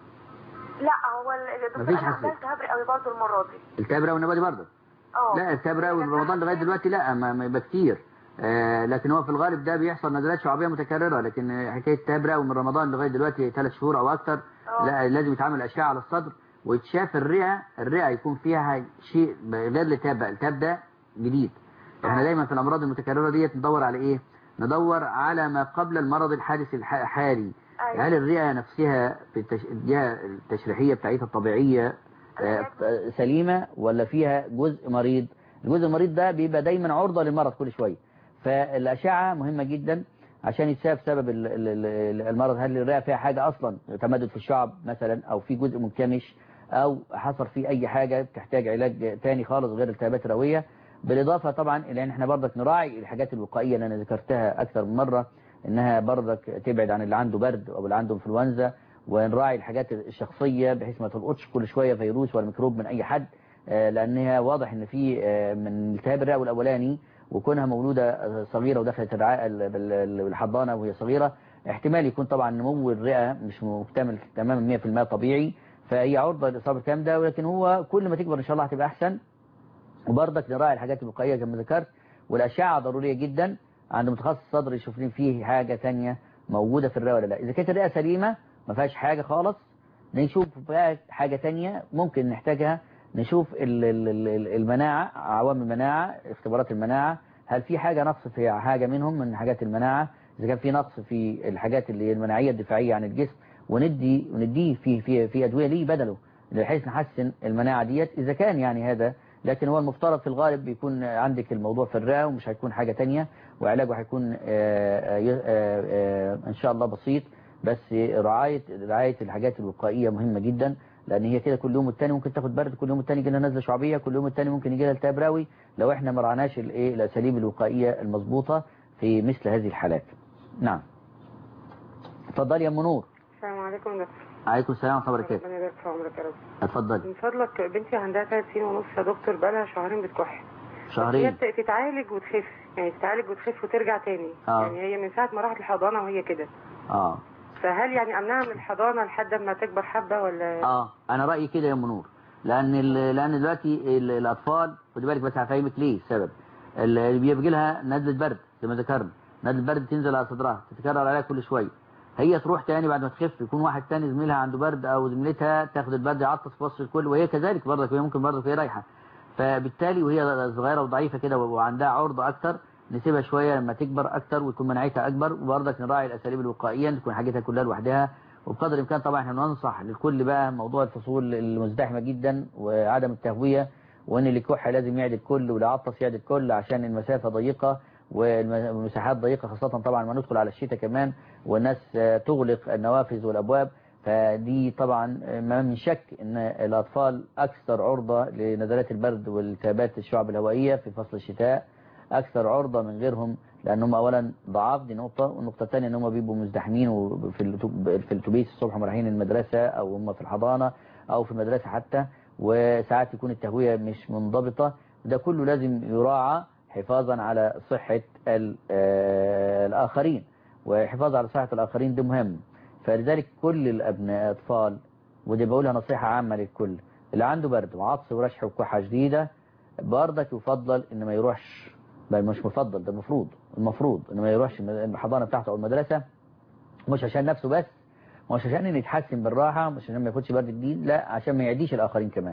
لا هو الدكتور
مفيش
قال عندها
حساسية.
التهاب رئوي برضه المره دي
التهاب والنباتي برضه
اه
لا التهاب رئوي من رمضان لغاية دلوقتي لا ما ما يبقى كتير آه لكن هو في الغالب ده بيحصل نزلات شعبية متكررة لكن آه، حكاية التهاب رئوي من رمضان لغاية دلوقتي ثلاث شهور أو أكثر
اه.
لا لازم يتعمل أشعة على الصدر ويتشاف الرئة الرئة يكون فيها شيء غير الالتهاب بقى الالتهاب ده جديد احنا دايما في الأمراض المتكررة ديت ندور على إيه ندور على ما قبل المرض الحادث الح- الحالي
أيوة.
هل الرئة نفسها في التش... الجهة التشريحية بتاعتها الطبيعية آه، آه، سليمة ولا فيها جزء مريض الجزء المريض ده بيبقى دايما عرضة للمرض كل شوية فالأشعة مهمة جدا عشان يتساب سبب ال- ال- ال- المرض هل الرئة فيها حاجة أصلا تمدد في الشعب مثلا أو في جزء منكمش أو حصل فيه أي حاجة تحتاج علاج تاني خالص غير التهابات الرئوية بالإضافة طبعا إلى أن احنا برضك نراعي الحاجات الوقائية اللي أنا ذكرتها أكثر من مرة إنها برضك تبعد عن اللي عنده برد أو اللي عنده انفلونزا ونراعي الحاجات الشخصية بحيث ما تلقطش كل شوية فيروس ولا ميكروب من أي حد آه، لأنها واضح إن في آه، من التهاب الرئوي الأولاني وكونها مولودة آه، صغيرة ودخلت الرعاية ال- بال- بالحضانة وهي صغيرة احتمال يكون طبعا نمو الرئة مش مكتمل تماما 100% طبيعي فهي عرضة لإصابة الكلام ده ولكن هو كل ما تكبر إن شاء الله هتبقى أحسن وبرضك نراعي الحاجات الوقائية كما ذكرت والأشعة ضرورية جدا عند متخصص صدر يشوف لي فيه حاجة تانية موجودة في الرئة ولا لا إذا كانت الرئة سليمة ما فيهاش حاجة خالص نشوف بقى حاجة تانية ممكن نحتاجها نشوف ال- ال- ال- المناعة عوامل المناعة اختبارات المناعة هل في حاجة نقص في حاجة منهم من حاجات المناعة إذا كان في نقص في الحاجات اللي هي المناعية الدفاعية عن الجسم وندي ونديه في في في أدوية ليه بدله بحيث نحسن المناعة ديت إذا كان يعني هذا لكن هو المفترض في الغالب بيكون عندك الموضوع في الرئة ومش هيكون حاجة تانية وعلاجه هيكون آه، آه، آه، آه، إن شاء الله بسيط بس رعاية رعاية الحاجات الوقائية مهمة جدا لأن هي كده كل يوم والتاني ممكن تاخد برد كل يوم التاني يجي لها نزلة شعبية كل يوم التاني ممكن يجي لها التهاب رئوي لو احنا ما رعناش الايه الأساليب الوقائية المظبوطة في مثل هذه الحالات نعم اتفضلي يا أم نور
السلام عليكم يا دكتور
عليكم السلام ورحمة الله وبركاته
ربنا يبارك في عمرك يا رب
اتفضلي
من فضلك بنتي عندها ثلاث سنين ونص يا دكتور بقالها شهرين بتكح هي
شهرين
بت- تتعالج وتخف يعني تتعالج وتخف وترجع تاني
آه.
يعني هي من ساعة ما راحت الحضانة وهي كده
اه
فهل يعني امنعها من الحضانة لحد ما تكبر حبة ولا
اه انا رايي كده يا ام نور لان ال- لان دلوقتي ال- الاطفال خدي بالك بس هفهمك ليه السبب اللي بيجي لها نزله برد زي ما ذكرنا نزله برد تنزل على صدرها تتكرر عليها كل شويه هي تروح تاني بعد ما تخف يكون واحد تاني زميلها عنده برد او زميلتها تاخد البرد يعطس في وسط الكل وهي كذلك برضك وهي ممكن برضك وهي رايحه فبالتالي وهي صغيره وضعيفه كده وعندها عرضه اكتر نسيبها شويه لما تكبر اكتر وتكون مناعتها اكبر وبرضك نراعي الاساليب الوقائيه تكون حاجتها كلها لوحدها وبقدر الامكان طبعا احنا ننصح للكل بقى موضوع الفصول المزدحمه جدا وعدم التهويه وان اللي يكح لازم يعد الكل واللي يعطس يعد الكل عشان المسافه ضيقه والمساحات ضيقه خاصه طبعا ما ندخل على الشتاء كمان والناس آه، تغلق النوافذ والابواب فدي طبعا آه، ما من شك ان الاطفال اكثر عرضه لنزلات البرد والتهابات الشعب الهوائيه في فصل الشتاء اكثر عرضه من غيرهم لانهم اولا ضعاف دي نقطه والنقطه الثانيه ان هم بيبقوا مزدحمين وفي الأتوب- في الاتوبيس الصبح هم رايحين المدرسه او هم في الحضانه او في المدرسه حتى وساعات يكون التهويه مش منضبطه ده كله لازم يراعى حفاظا على صحه ال- آه، الاخرين وحفاظ على صحه الاخرين ده مهم فلذلك كل الابناء اطفال ودي بقولها نصيحه عامه للكل اللي عنده برد وعطس ورشح وكحه شديده برضك يفضل ان ما يروحش بل مش مفضل ده المفروض المفروض ان ما يروحش الحضانه بتاعته او المدرسه مش عشان نفسه بس مش عشان ان يتحسن بالراحه مش عشان ما ياخدش برد جديد لا عشان ما يعديش الاخرين كمان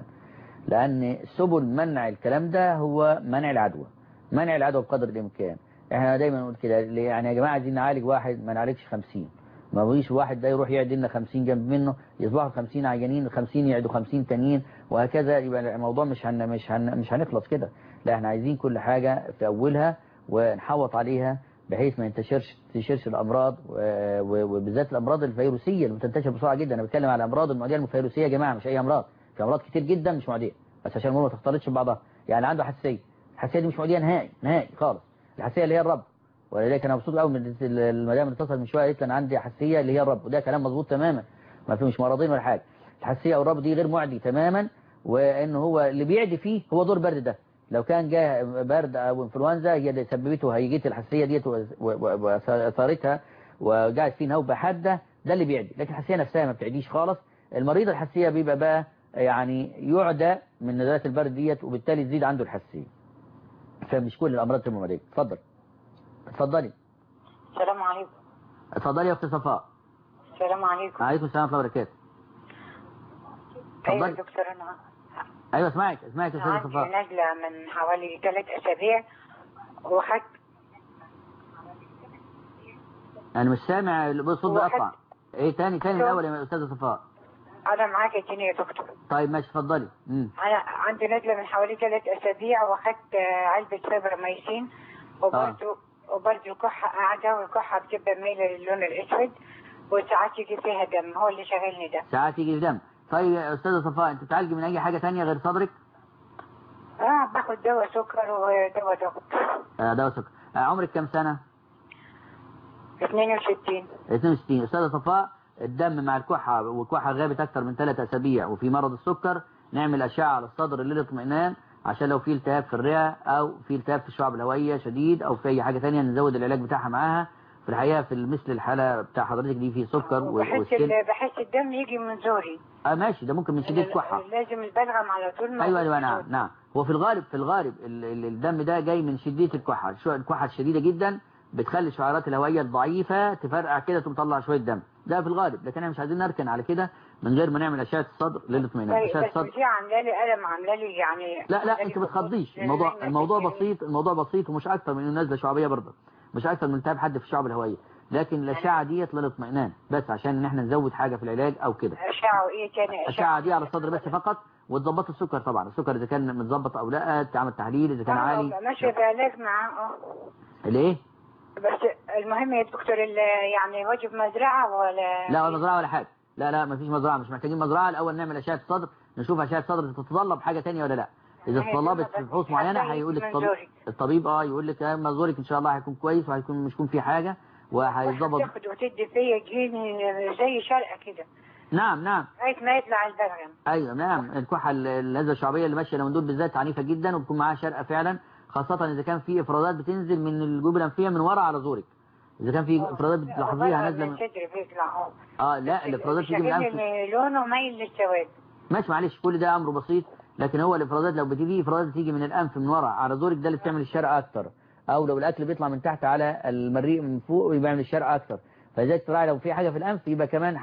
لان سبل منع الكلام ده هو منع العدوى منع العدوى بقدر الامكان احنا دايما نقول كده ليه؟ يعني يا جماعه عايزين نعالج واحد ما نعالجش 50 ما فيش واحد ده يروح يعدي لنا 50 جنب منه يصبحوا 50 عيانين 50 يعدوا 50 تانيين وهكذا يبقى الموضوع مش هن مش هن مش هنخلص كده لا احنا عايزين كل حاجه في اولها ونحوط عليها بحيث ما ينتشرش تنتشرش الامراض و- و- وبالذات الامراض الفيروسيه اللي بتنتشر بسرعه جدا انا بتكلم على الامراض المعديه الفيروسيه يا جماعه مش اي امراض في امراض كتير جدا مش معديه بس عشان الامور ما تختلطش ببعضها يعني عنده حساسيه الحساسيه دي مش معديه نهائي نهائي خالص الحساسيه اللي هي الرب ولذلك انا مبسوط قوي من المدام اللي اتصل من شويه قالت لي انا عندي حساسيه اللي هي الرب وده كلام مظبوط تماما ما في مش مرضين ولا حاجه الحساسيه او الرب دي غير معدي تماما وان هو اللي بيعدي فيه هو دور برد ده لو كان جاه برد او انفلونزا هي اللي سببته هيجيه الحساسيه ديت و- و- واثارتها وجاءت فيه نوبه حاده ده اللي بيعدي لكن الحساسيه نفسها ما بتعديش خالص المريض الحساسيه بيبقى بقى يعني يعدى من نزلات البرد ديت وبالتالي تزيد عنده الحساسيه فمش كل الامراض تموماليه اتفضل اتفضلي
السلام عليكم
اتفضلي يا اخت صفاء
السلام عليكم
عليكم السلام ورحمه الله وبركاته
ايوه
اتفضلي
دكتور انا
ايوه اسمعك اسمعك يا استاذه
عندي
صفاء
نزله من حوالي ثلاث اسابيع وخدت
انا مش سامع الصوت
هو
بيقطع ايه تاني تاني
صوت.
الاول يا استاذه صفاء
انا معاك يا تاني يا دكتور
طيب ماشي اتفضلي امم
انا عندي نزله من حوالي ثلاث اسابيع واخدت آه، علبه سيبراميسين وبرضه وبرضه الكحه قاعده والكحه بتبقى مايله للون الاسود وساعات يجي فيها دم هو اللي شاغلني ده
ساعات يجي في دم طيب يا استاذه صفاء انت بتعالجي من اي حاجه تانية غير صدرك
اه باخد دواء سكر ودواء ضغط
آه دواء سكر آه عمرك كام سنه
62
62 استاذه صفاء الدم مع الكحه والكحه غابت اكتر من ثلاث اسابيع وفي مرض السكر نعمل اشعه على الصدر للاطمئنان عشان لو في التهاب في الرئه او في التهاب في الشعب الهوائيه شديد او في اي حاجه تانية نزود العلاج بتاعها معاها في الحقيقه في مثل الحاله بتاع حضرتك دي في سكر و-
بحس
والسن
ال- بحس الدم يجي من زوري
اه ماشي ده ممكن من شديد كحه
لازم البلغم على طول
ايوه
موجود
ايوه
في
نعم
زوري.
نعم هو في الغالب في الغالب ال- ال- الدم ده جاي من شديه الكحه شو الكحه الشديده جدا بتخلي الشعيرات الهوائيه الضعيفه تفرقع كده تقوم تطلع شويه دم ده في الغالب لكن احنا مش عايزين نركن على كده من غير ما نعمل اشعه الصدر للاطمئنان
طيب
اشعه
بس
الصدر
دي عامله لي الم عامله لي يعني
لا
عاملة
لا
لي
انت ما
هبوط.
تخضيش
لأن
الموضوع
أنا
الموضوع
كتير-
بسيط الموضوع بسيط ومش اكتر من انه نزله شعبيه برضه مش اكتر من التهاب حد في الشعب الهوائيه لكن الاشعه ديت للاطمئنان بس عشان ان احنا نزود حاجه في العلاج او كده
اشعه وايه تاني
الاشعه دي على الصدر بس فقط وتظبط السكر طبعا السكر اذا كان متظبط او لا تعمل تحليل اذا كان عالي
آه، ماشيه بعلاج معاه اه
ليه
بس المهم يا دكتور ال- يعني واجب مزرعه ولا
لا ولا مزرعه ولا حاجه لا لا مفيش مزرعه مش محتاجين مزرعه الاول نعمل اشعه صدر نشوف اشعه صدر تتطلب حاجه تانية ولا لا اذا
هي
تطلبت
كده
في بحوث
بس
معينه
هتلاقي
هيقول لك
من
الطبيب
زورك.
الطبيب اه يقول لك آه، مزورك ان شاء الله هيكون كويس وهيكون مش يكون فيه حاجه وهيظبط
تاخد وتدي فيا جيني زي شرقه كده
نعم نعم
لغايه ما يطلع البلغم
ايوه نعم الكحه ال- الهزه الشعبيه اللي ماشيه من دول بالذات عنيفه جدا وبتكون معاها شرقه فعلا خاصه اذا كان في افرازات بتنزل من الجيوب الانفيه من ورا على زورك اذا كان في افرازات بتلاحظيها نازله
من
من...
صدري بيطلع اه
اه لا الافرازات بتيجي من الانف
شاغلني لونه مايل للسواد
ماشي معلش كل ده امر بسيط لكن هو الافرازات لو بتيجي افرازات تيجي من الانف من ورا على زورك ده اللي بتعمل الشرقه اكتر او لو الاكل بيطلع من تحت على المريء من فوق يبقى يعمل الشرقه اكتر فلذلك تراعي لو في حاجه في الانف يبقى كمان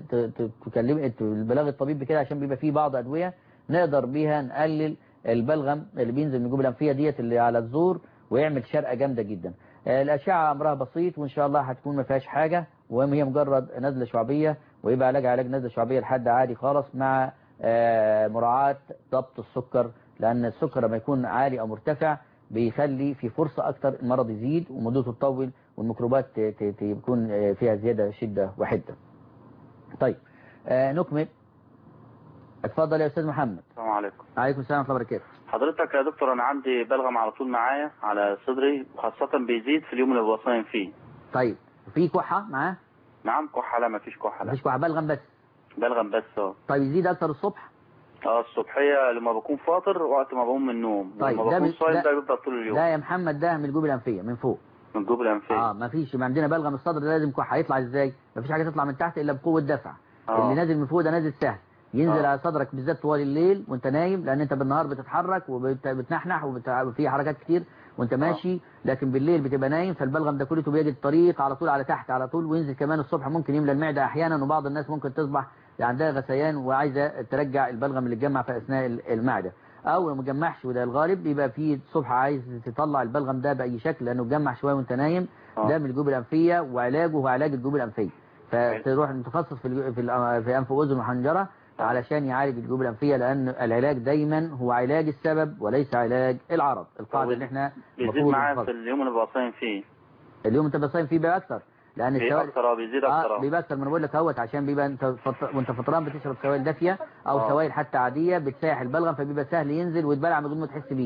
هتكلم البلاغ الطبيب بكده عشان بيبقى فيه بعض ادويه نقدر بيها نقلل البلغم اللي بينزل من الجيوب الانفيه ديت اللي على الزور ويعمل شرقه جامده جدا آه، الاشعه امرها بسيط وان شاء الله هتكون ما فيهاش حاجه وهي مجرد نزله شعبيه ويبقى علاج علاج نزله شعبيه لحد عادي خالص مع آه، مراعاة ضبط السكر لأن السكر لما يكون عالي أو مرتفع بيخلي في فرصة أكتر المرض يزيد ومدته تطول والميكروبات ت- ت- تكون آه، فيها زيادة شدة وحدة طيب آه، نكمل اتفضل يا أستاذ محمد
السلام عليكم
عليكم السلام ورحمة الله وبركاته
حضرتك يا دكتور انا عندي بلغم على طول معايا على صدري وخاصة بيزيد في اليوم اللي ببقى صايم فيه
طيب في كحة معاه
نعم كحة لا مفيش كحة لا
مفيش كحة بلغم بس
بلغم بس اه
طيب يزيد أكتر الصبح
اه الصبحية لما بكون فاطر وقت ما بقوم من النوم
طيب،
لما
ده
بكون
من-
صايم
ده-
ده بيبقى طول اليوم
ده يا محمد ده من الجيوب الأنفية من فوق
من جوب الأنفية
اه مفيش يبقى عندنا بلغم الصدر ده لازم كحة هيطلع ازاي مفيش حاجة تطلع من تحت إلا بقوة دفع
آه.
اللي نازل من فوق ده نازل سهل ينزل
آه.
على صدرك بالذات طوال الليل وانت نايم لان انت بالنهار بتتحرك وبتنحنح وفي حركات كتير وانت ماشي لكن بالليل بتبقى نايم فالبلغم ده كله بيجي الطريق على طول على تحت على طول وينزل كمان الصبح ممكن يملى المعده احيانا وبعض الناس ممكن تصبح عندها غثيان وعايزه ترجع البلغم اللي اتجمع في اثناء المعده او لو ما جمعش وده الغالب يبقى في الصبح عايز تطلع البلغم ده باي شكل لانه اتجمع شويه وانت نايم
آه.
ده من الجيوب الانفيه وعلاجه هو علاج الجيوب الانفيه فتروح متخصص في الج- في الأ- في انف واذن وحنجره علشان يعالج الجيوب الانفيه لان العلاج دايما هو علاج السبب وليس علاج العرض القاعده اللي احنا
بيزيد
المفروض
معايا
نحفظها.
في اليوم اللي ببقى صايم فيه
اليوم انت بتصيم فيه بقى اكتر لان
بيبقى
السوائل
اكتر اه بيزيد اكتر
اه
اه
بيبقى اكتر ما انا بقول لك اهوت عشان بيبقى انت فط... وانت فطران بتشرب سوائل دافيه او
آه.
سوائل حتى عاديه بتسيح البلغم فبيبقى سهل ينزل ويتبلع من غير ما تحس بيه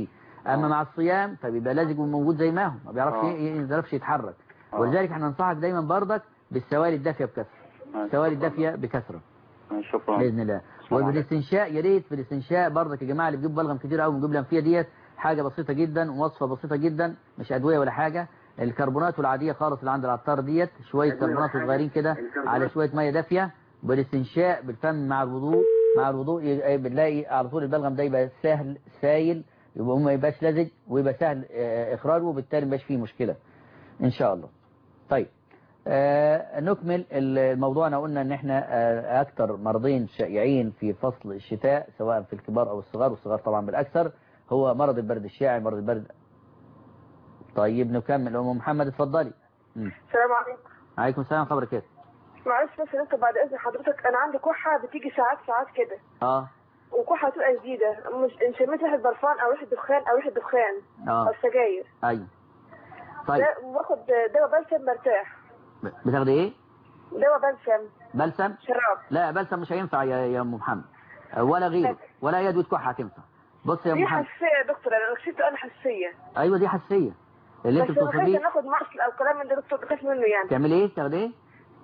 اما مع الصيام فبيبقى لازم يكون موجود زي ما هو ما بيعرفش
آه.
ي- ما يعرفش يتحرك
آه.
ولذلك احنا ننصحك دايما برضك بالسوائل الدافيه بكثره السوائل الدافيه بكثره
شكرا
باذن الله
السلام عليكم.
وبالاستنشاء يا ريت في الاستنشاء برضك يا جماعه اللي بيجيبوا بلغم كتير قوي بيجيب الانفيه ديت حاجه بسيطه جدا ووصفه بسيطه جدا مش ادويه ولا حاجه الكربونات العاديه خالص اللي عند العطار ديت شويه كربونات صغيرين كده على شويه ميه دافيه بالاستنشاء بالفم مع الوضوء مع الوضوء ي- بنلاقي على طول البلغم ده يبقى سهل سايل يبقى ما يبقاش لزج ويبقى سهل آه، اخراجه وبالتالي ما يبقاش فيه مشكله ان شاء الله طيب آه نكمل الموضوع أنا قلنا ان احنا آه اكتر مرضين شائعين في فصل الشتاء سواء في الكبار او الصغار والصغار طبعا بالاكثر هو مرض البرد الشائع مرض البرد طيب نكمل ام محمد اتفضلي مم.
السلام عليكم
عليكم السلام خبرك كده
معلش بس انت بعد اذن حضرتك انا عندي كحه بتيجي ساعات ساعات كده
اه
وكحه تبقى جديده مش ان شميت ريحه برفان او ريحه دخان او ريحه دخان
اه
او سجاير
ايوه طيب
ده باخد دواء بلسم برتاح
بتاخدي ايه
دواء بلسم
بلسم
شراب
لا بلسم مش هينفع يا يا ام محمد ولا غيره ولا يدوي كحه هتنفع بص يا ام
دي
محمد
حساسيه يا دكتور انا نفسيته انا حساسيه
ايوه دي حساسيه اللي انت
بس انا خايفه
بتوصفيه
ناخد مصل او كلام من ده دكتور بخاف منه يعني
تعمل ايه تاخد ايه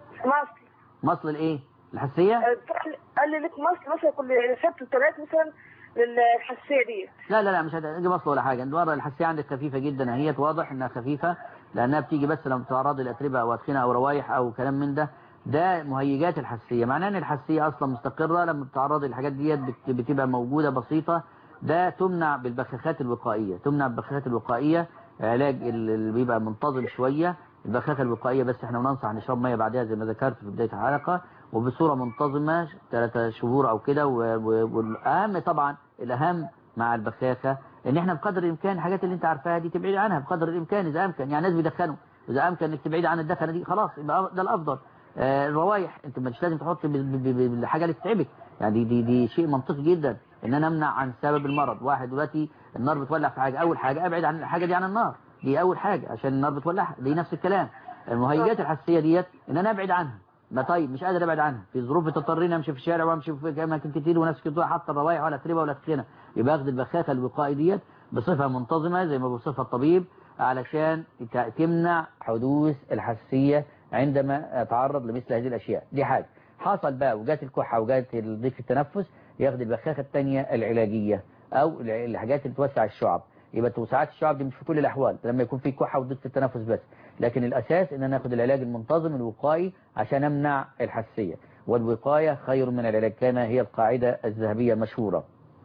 مصل
مصل الايه الحساسيه
آه، قال لي لك مصل مثلا كل سبت وثلاث مثلا للحساسيه دي
لا لا لا مش هتجي مصل ولا حاجه انت ورا الحساسيه عندك خفيفه جدا هي واضح انها خفيفه لانها بتيجي بس لما تتعرض لاتربه او ادخنه او روايح او كلام من ده ده مهيجات الحساسيه معناه ان الحساسيه اصلا مستقره لما بتتعرض للحاجات ديت بت- بتبقى موجوده بسيطه ده تمنع بالبخاخات الوقائيه تمنع بالبخاخات الوقائيه علاج ال- اللي بيبقى منتظم شويه البخاخه الوقائيه بس احنا بننصح نشرب ميه بعدها زي ما ذكرت في بدايه الحلقه وبصوره منتظمه ثلاثة شهور او كده و- و- والاهم طبعا الاهم مع البخاخه ان احنا بقدر الامكان الحاجات اللي انت عارفاها دي تبعد عنها بقدر الامكان اذا امكن يعني ناس بيدخنوا اذا امكن انك تبعد عن الدخنه دي خلاص يبقى ده الافضل آه، الروايح انت مش لازم تحط ب- ب- ب- بالحاجه اللي تتعبك يعني دي, دي دي شيء منطقي جدا ان انا امنع عن سبب المرض واحد دلوقتي النار بتولع في حاجه اول حاجه ابعد عن الحاجه دي عن النار دي اول حاجه عشان النار بتولعها دي نفس الكلام المهيجات الحساسيه ديت ان انا ابعد عنها ما طيب مش قادر ابعد عنها في ظروف تضطريني امشي في الشارع وامشي في اماكن كتير وناس كتير حاطه الروايح ولا تربه ولا تخينه يبقى اخد البخاخه الوقائي ديت بصفه منتظمه زي ما بيوصفها الطبيب علشان ت- تمنع حدوث الحساسيه عندما اتعرض لمثل هذه الاشياء دي حاجه حصل بقى وجات الكحه وجات ضيق في التنفس ياخد البخاخه الثانيه العلاجيه او الع- الحاجات اللي توسع الشعب يبقى توسعات الشعب دي مش في كل الاحوال لما يكون في كحه وضيق في التنفس بس لكن الاساس ان انا اخد العلاج المنتظم الوقائي عشان امنع الحساسيه والوقايه خير من العلاج كان هي القاعده الذهبيه المشهوره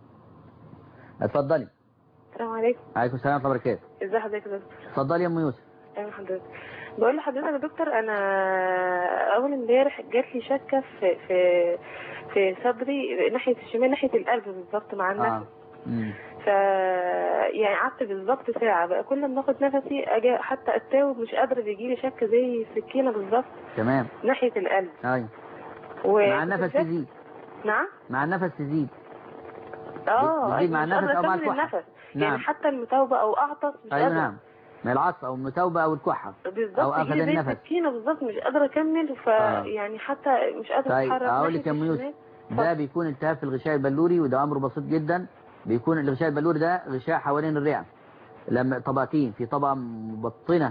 اتفضلي
السلام عليكم
عليكم السلام ورحمه الله وبركاته
ازي حضرتك يا دكتور
اتفضلي يا ام يوسف
ايوه حضرتك بقول لحضرتك يا دكتور انا اول امبارح جات لي شكه في في في صدري ناحيه الشمال ناحيه القلب بالظبط مع النفس
اه مم.
ف يعني قعدت بالظبط ساعه بقى كل ما اخد نفسي اجي حتى اتاوب مش قادره بيجي لي شكه زي سكينه بالظبط
تمام
ناحيه القلب
ايوه
و...
مع النفس تزيد
نعم
مع النفس تزيد
اه
بتزيد مع
أيوة، مش
النفس
قادرة
أو مع
أكمل
الكحة.
النفس
نعم.
يعني حتى المتوبه او اعطس مش
ايوه
قادره
نعم من العطس او المتوبه او الكحه
بالظبط
او اخذ
هي زي
النفس
سكينه بالظبط مش قادره اكمل ف
آه.
يعني حتى مش قادره
طيب
اتحرك
اقول
ناحية
لك يا ام
الشمال.
يوسف ده بيكون التهاب في الغشاء البلوري وده امر بسيط جدا بيكون الغشاء البلوري ده غشاء حوالين الرئه لما طبقتين في طبقه مبطنه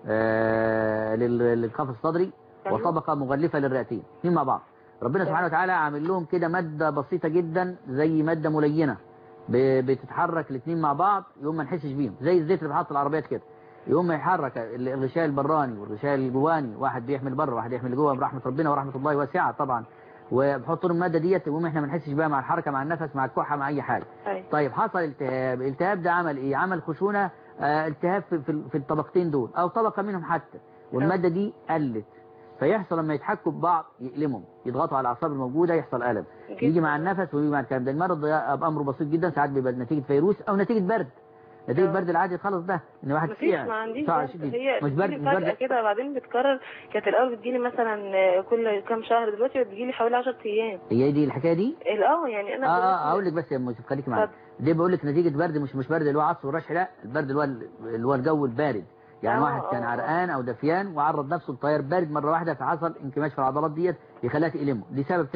آه لل- للقفص الصدري
أيوة.
وطبقه مغلفه للرئتين اثنين مع بعض ربنا سبحانه وتعالى عامل لهم كده ماده بسيطه جدا زي ماده ملينه ب- بتتحرك الاثنين مع بعض يقوم ما نحسش بيهم زي الزيت اللي بيتحط في العربيات كده يقوم ما يحرك ال- الغشاء البراني والغشاء الجواني واحد بيحمل بره واحد يحمل جوه برحمه ربنا ورحمه الله واسعه طبعا وبحط له الماده ديت يقوم احنا ما نحسش بقى مع الحركه مع النفس مع الكحه مع اي حاجه
أيوة.
طيب حصل التهاب الالتهاب ده عمل ايه عمل خشونه آه التهاب في, في, في الطبقتين دول او طبقه منهم حتى والماده دي قلت فيحصل لما يتحكوا ببعض يألمهم يضغطوا على الاعصاب الموجوده يحصل الم يجي مع النفس ويجي مع الكلام ده المرض ده بامره بسيط جدا ساعات بيبقى نتيجه فيروس او نتيجه برد نتيجه برد العادي خالص ده ان واحد
مفيش
سيع
ما عنديش
ساعة
برد.
شديد.
هي
مش برد
بتجيلي
مش
فجأة
برد
كده وبعدين بتكرر كانت الأول بتجيلي مثلا كل كام شهر دلوقتي بتجيلي حوالي 10 أيام
هي دي الحكايه دي
اه يعني أنا
اه اه
دلوقتي-
اقول لك بس يا ام يوسف خليكي معايا دي بقول لك نتيجه برد مش مش برد اللي هو عطس ورشح لا البرد اللي هو اللي هو الجو البارد يعني
آه،
واحد كان
آه،
عرقان او دفيان وعرض نفسه لتيار بارد مره واحده فحصل انكماش في العضلات ديت يخليها تألمه دي سبب ثاني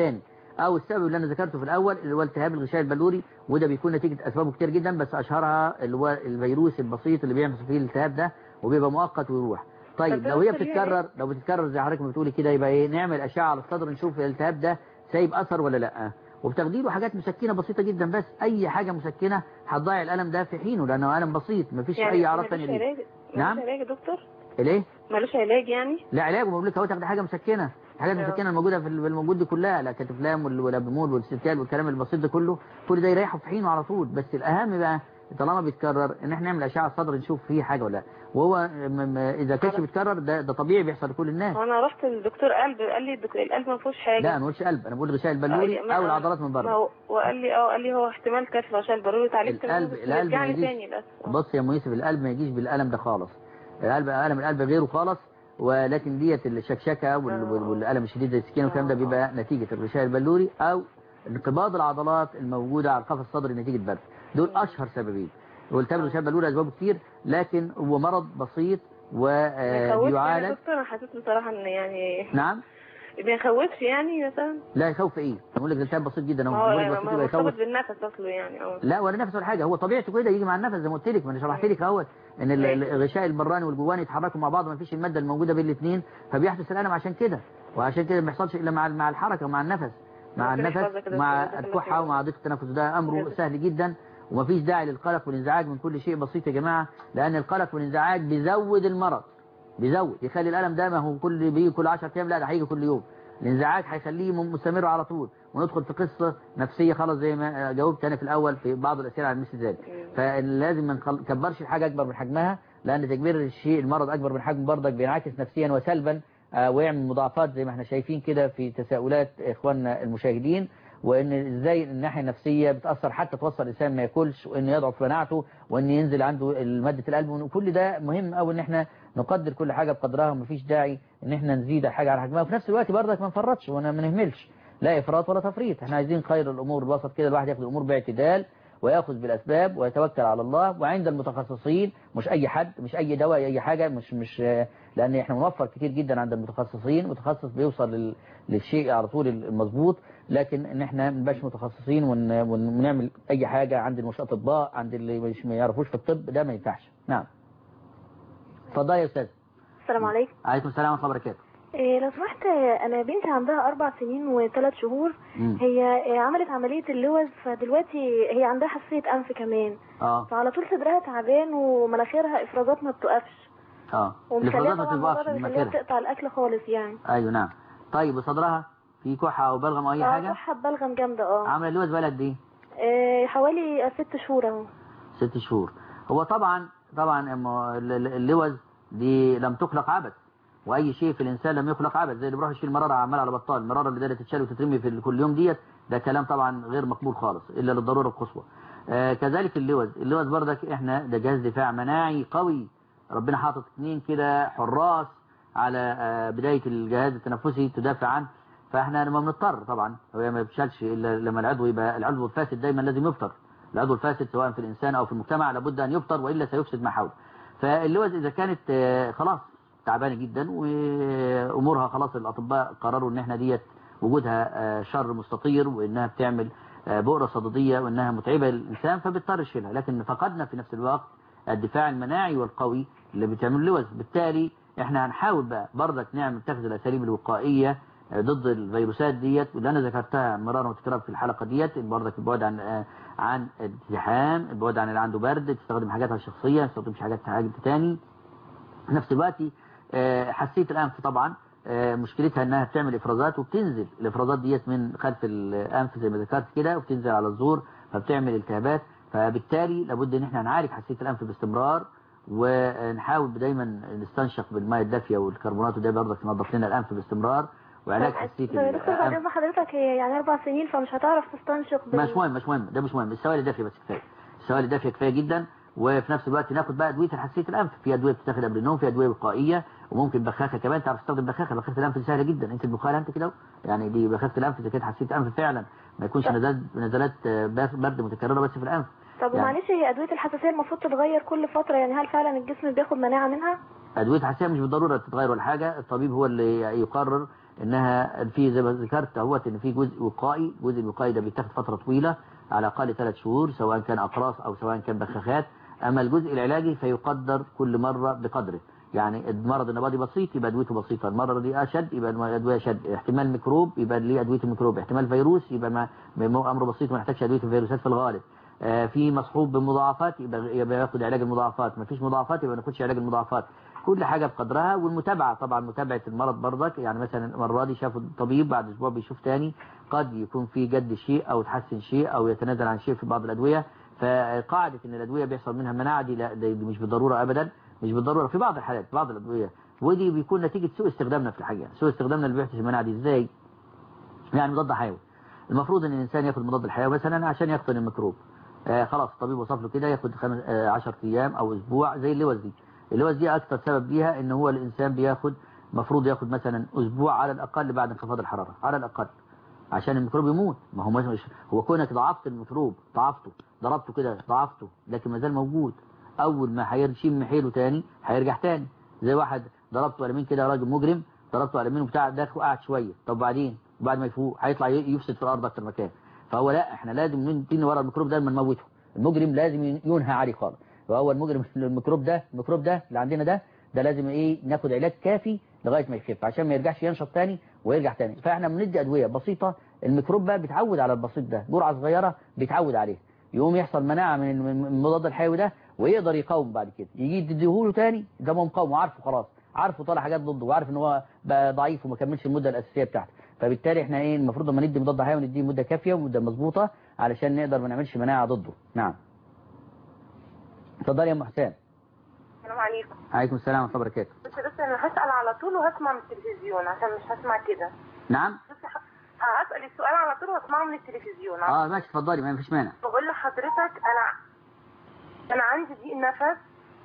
او السبب اللي انا ذكرته في الاول اللي هو التهاب الغشاء البلوري وده بيكون نتيجه اسبابه كتير جدا بس اشهرها اللي هو الفيروس البسيط اللي بيعمل فيه الالتهاب ده وبيبقى مؤقت ويروح طيب
طب
لو هي
دكتور ليه
بتتكرر لو بتتكرر زي حضرتك ما بتقولي كده يبقى ايه نعمل اشعه على الصدر نشوف الالتهاب ده سايب اثر ولا لا وبتاخدي له حاجات مسكنه بسيطه جدا بس اي حاجه مسكنه هتضيع الالم ده في حينه لانه الم بسيط مفيش اي اعراض ثانيه
ملوش
ليه
علاج
نعم
ملوش علاج يا دكتور
ليه
ملوش علاج يعني
لا علاج بقول لك اهو تاخدي حاجه مسكنه الحاجات
آه.
المسكنه الموجوده في ال- في الموجود دي كلها لا كتفلام وال- والابيمول والستال والكلام البسيط ده كله كل ده يريحه في حينه على طول بس الاهم بقى طالما بيتكرر ان احنا نعمل اشعه صدر نشوف فيه حاجه ولا لا وهو م- م- اذا كانش بيتكرر ده ده طبيعي بيحصل لكل الناس
وانا رحت للدكتور قلب قال لي الدك- القلب ما فيهوش حاجه
لا انا ما قلتش قلب انا بقول غشاء البلوري
آه، ما-
او العضلات من
ما
بره
هو وقال لي اه قال لي هو احتمال كشف عشان البارود اتعالجت منه،
القلب
بس
القلب ما
رجعني
يجيش
تاني بس
بص يا ام يوسف القلب ما يجيش بالالم ده خالص القلب الم القلب غيره خالص ولكن ديت الشكشكه وال- وال- والالم الشديد زي السكين والكلام ده بيبقى نتيجه الغشاء البلوري او انقباض العضلات الموجوده على القفص الصدري نتيجه برد دول اشهر سببين والتهاب الغشاء البلوري اسبابه كتير لكن هو مرض بسيط
ما يخوفش يعني يا
وبيعالج
دكتور انا حسيت بصراحه ان يعني
نعم
ما يخوفش يعني مثلا
لا يخوف ايه بقول لك ده التهاب بسيط جدا
ما
هو
هو
مرض
يعني
بسيط
ما
يبقى
هو
يخوف
مرتبط بالنفس اصله يعني اه
لا ولا نفس ولا حاجه هو طبيعته كده يجي مع النفس زي ما قلت لك ما انا شرحت لك اهوت ان ال- ال- الغشاء البراني والجواني يتحركوا مع بعض ما فيش الماده الموجوده بين الاثنين فبيحدث الالم عشان كده وعشان كده ما بيحصلش الا مع مع الحركه ومع النفس مع
ربنا
النفس
يحفظك يا
مع
دكتور، جزاك
الكحه
الله
ومع ضيق التنفس ده امره سهل جدا ومفيش داعي للقلق والانزعاج من كل شيء بسيط يا جماعه لان القلق والانزعاج بيزود المرض بيزود يخلي الالم ده ما هو كل بيجي كل 10 ايام لا ده هيجي كل يوم الانزعاج هيخليه م- مستمر على طول وندخل في قصه نفسيه خلاص زي ما جاوبت انا في الاول في بعض الاسئله عن مثل ذلك فلازم ما نخل- نكبرش الحاجه اكبر من حجمها لان تكبير الشيء المرض اكبر من حجم برضك بينعكس نفسيا وسلبا آه، ويعمل مضاعفات زي ما احنا شايفين كده في تساؤلات اخواننا المشاهدين وان ازاي الناحيه النفسيه بتاثر حتى توصل الانسان ما ياكلش وان يضعف مناعته وان ينزل عنده ماده القلب وكل ده مهم قوي ان احنا نقدر كل حاجه بقدرها ومفيش داعي ان احنا نزيد حاجه على حجمها وفي نفس الوقت برضك ما نفرطش وما نهملش لا افراط ولا تفريط احنا عايزين خير الامور الوسط كده الواحد ياخد الامور باعتدال وياخذ بالاسباب ويتوكل على الله وعند المتخصصين مش اي حد مش اي دواء اي حاجه مش مش لان احنا بنوفر كتير جدا عند المتخصصين متخصص بيوصل لل- للشيء على طول المظبوط لكن ان احنا ما نبقاش متخصصين ون- ون- ونعمل اي حاجه عند المش اطباء عند اللي مش ما يعرفوش في الطب ده ما ينفعش نعم اتفضل يا استاذ
السلام عليكم
عليكم السلام ورحمه الله وبركاته
إيه لو سمحت انا بنتي عندها اربع سنين وثلاث شهور
مم.
هي إيه، عملت عمليه اللوز فدلوقتي هي عندها حساسيه انف كمان
اه
فعلى طول صدرها تعبان ومناخيرها افرازات ما بتوقفش
اه
ومخليها
الافرازات
طبعا
ما
الموضوع
بتوقفش
ده
من
بيخليها
مناخيرها
تقطع الاكل خالص يعني
ايوه نعم طيب وصدرها في كحه او بلغم او اي
اه
حاجه
صحة بلغم جامده اه
عامله اللوز بقى قد ايه
إيه، حوالي ست شهور اهو
ست شهور هو طبعا طبعا أما ال- ال- اللوز دي لم تخلق عبث واي شيء في الانسان لم يخلق عبث زي اللي بيروح يشيل مراره عمال على بطال المراره اللي دايره تتشال وتترمي في كل يوم ديت ده كلام طبعا غير مقبول خالص الا للضروره القصوى آه كذلك اللوز اللوز بردك احنا ده جهاز دفاع مناعي قوي ربنا حاطط اثنين كده حراس على آه بدايه الجهاز التنفسي تدافع عنه فاحنا لما بنضطر طبعا هو ما بيفشلش الا لما العضو يبقى العضو الفاسد دايما لازم يفطر العضو الفاسد سواء في الانسان او في المجتمع لابد ان يفطر والا سيفسد ما حوله فاللوز اذا كانت آه، خلاص تعبانه جدا وامورها خلاص الاطباء قرروا ان احنا ديت وجودها آه، شر مستطير وانها بتعمل آه، بؤره صدديه وانها متعبه للانسان فبيضطر يشيلها لكن فقدنا في نفس الوقت الدفاع المناعي والقوي اللي بتعمل اللوز بالتالي احنا هنحاول بقى برضك نعمل نتخذ الاساليب الوقائيه آه، ضد الفيروسات ديت واللي انا ذكرتها مرارا وتكرارا في الحلقه ديت برضك البعد عن آه، عن الازدحام البعد عن اللي عنده برد تستخدم حاجاتها الشخصيه ما تستخدمش حاجات حاجه تاني في نفس الوقت آه، حساسيه الانف طبعا آه، مشكلتها انها بتعمل افرازات وبتنزل الافرازات ديت من خلف الانف زي ما ذكرت كده وبتنزل على الزور فبتعمل التهابات فبالتالي لابد ان احنا نعالج حساسيه الانف باستمرار ونحاول دايما نستنشق بالماء الدافيه والكربونات وده برضك ينظف لنا الانف باستمرار وعلاج حساسيه
طب يا دكتور بعد
الانف
اذن حضرتك هي يعني اربع سنين فمش هتعرف تستنشق بال-
مش مهم مش مهم ده مش مهم السوائل الدافيه بس كفايه السوائل الدافيه كفايه جدا وفي نفس الوقت ناخد بقى ادويه حساسيه الانف في ادويه بتتاخد قبل النوم في ادويه وقائيه وممكن بخاخه كمان تعرف تستخدم بخاخه بخاخه الانف دي سهله جدا انت بخاخه انت كده أهو. يعني دي بخاخه الانف اذا كانت حساسيه انف فعلا ما يكونش نزلات نزلات آه، برد متكرره بس في الانف
طب
يعني
معلش هي ادويه الحساسيه المفروض تتغير كل فتره يعني هل فعلا الجسم بياخد مناعه منها؟
ادويه حساسيه مش بالضروره تتغير ولا حاجه الطبيب هو اللي يقرر انها في زي ما ذكرت اهوت ان في جزء وقائي الجزء الوقائي ده بيتاخد فتره طويله على الاقل ثلاث شهور سواء كان اقراص او سواء كان بخاخات اما الجزء العلاجي فيقدر كل مره بقدره يعني المرض النبضي بسيط يبقى ادويته بسيطه المرض دي اشد يبقى الادويه اشد احتمال ميكروب يبقى ليه ادويه الميكروب احتمال فيروس يبقى ما ما- امر بسيط ما يحتاجش ادويه الفيروسات في الغالب آه، في مصحوب بمضاعفات يبقى يبقى ياخد علاج المضاعفات ما فيش مضاعفات يبقى ما ناخدش علاج المضاعفات كل حاجه بقدرها والمتابعه طبعا متابعه المرض برضك يعني مثلا المره دي شافوا الطبيب بعد اسبوع بيشوف تاني قد يكون في جد شيء او تحسن شيء او يتنازل عن شيء في بعض الادويه فقاعده ان الادويه بيحصل منها مناعه دي لا دي دي مش بالضروره ابدا مش بالضروره في بعض الحالات بعض الادويه ودي بيكون نتيجه سوء استخدامنا في الحقيقه سوء استخدامنا اللي بيحدث المناعه دي ازاي يعني مضاد حيوي المفروض ان الانسان ياخد مضاد الحيوي مثلا عشان يقتل الميكروب آه خلاص الطبيب وصف له كده ياخد 10 ايام او اسبوع زي اللوز دي اللوز دي اكثر سبب ليها ان هو الانسان بياخد مفروض ياخد مثلا اسبوع على الاقل بعد انخفاض الحراره على الاقل عشان الميكروب يموت ما هو مش هو كونك ضعفت الميكروب ضعفته ضربته كده ضعفته لكن ما زال موجود اول ما هيشيل من حيله تاني هيرجع تاني زي واحد ضربته على مين كده راجل مجرم ضربته على مين وبتاع ده وقعد شويه طب بعدين وبعد ما يفوق هيطلع ي- يفسد في الارض اكتر مكان فهو لا احنا لازم ننتين ورا الميكروب ده ما نموته المجرم لازم ينهى عليه خالص وهو المجرم الميكروب ده الميكروب ده اللي عندنا ده ده لازم ايه ناخد علاج كافي لغايه ما يخف عشان ما يرجعش ينشط تاني ويرجع تاني فاحنا بندي ادويه بسيطه الميكروب بقى بيتعود على البسيط ده جرعه صغيره بيتعود عليه يقوم يحصل مناعه من من المضاد الحيوي ده ويقدر يقاوم بعد كده يجي تديهوله تاني ده هو مقاوم وعارفه خلاص عارفه طالع حاجات ضده وعارف ان هو بقى ضعيف وما كملش المده الاساسيه بتاعته فبالتالي احنا ايه المفروض لما ندي مضاد حيوي نديه مده كافيه ومده مظبوطه علشان نقدر ما نعملش مناعه ضده نعم اتفضلي يا ام حسام
السلام عليكم
عليكم السلام ورحمه الله وبركاته
بس بس انا هسأل على طول وهسمع من التلفزيون عشان مش هسمع كده
نعم
بس ه- هسأل السؤال على طول واسمعه من التلفزيون
اه ماشي اتفضلي ما فيش مانع
بقول لحضرتك انا انا عندي ضيق نفس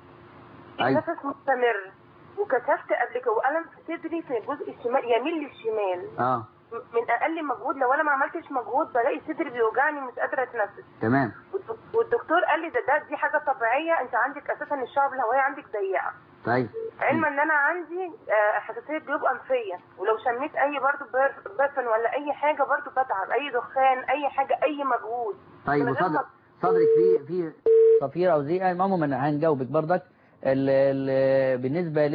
ضيق
أيوة.
نفس مستمر وكشفت قبل كده والم في صدري في الجزء الشمال يميل للشمال
اه
م- من اقل مجهود لو انا ما عملتش مجهود بلاقي صدري بيوجعني ومش قادره اتنفس
تمام
والدك- والدكتور قال لي ده, ده دي حاجه طبيعيه انت عندك اساسا الشعب الهوائيه عندك ضيقه
طيب
علما ان انا عندي آه، حساسيه جيوب انفيه ولو شميت اي برضو بر- برفن ولا اي حاجه برضو بتعب اي دخان اي حاجه اي مجهود
طيب
من غير
وصدر
ما-
صدرك في في صفيرة او زيقة عموما هنجاوبك برضك ال ال بالنسبة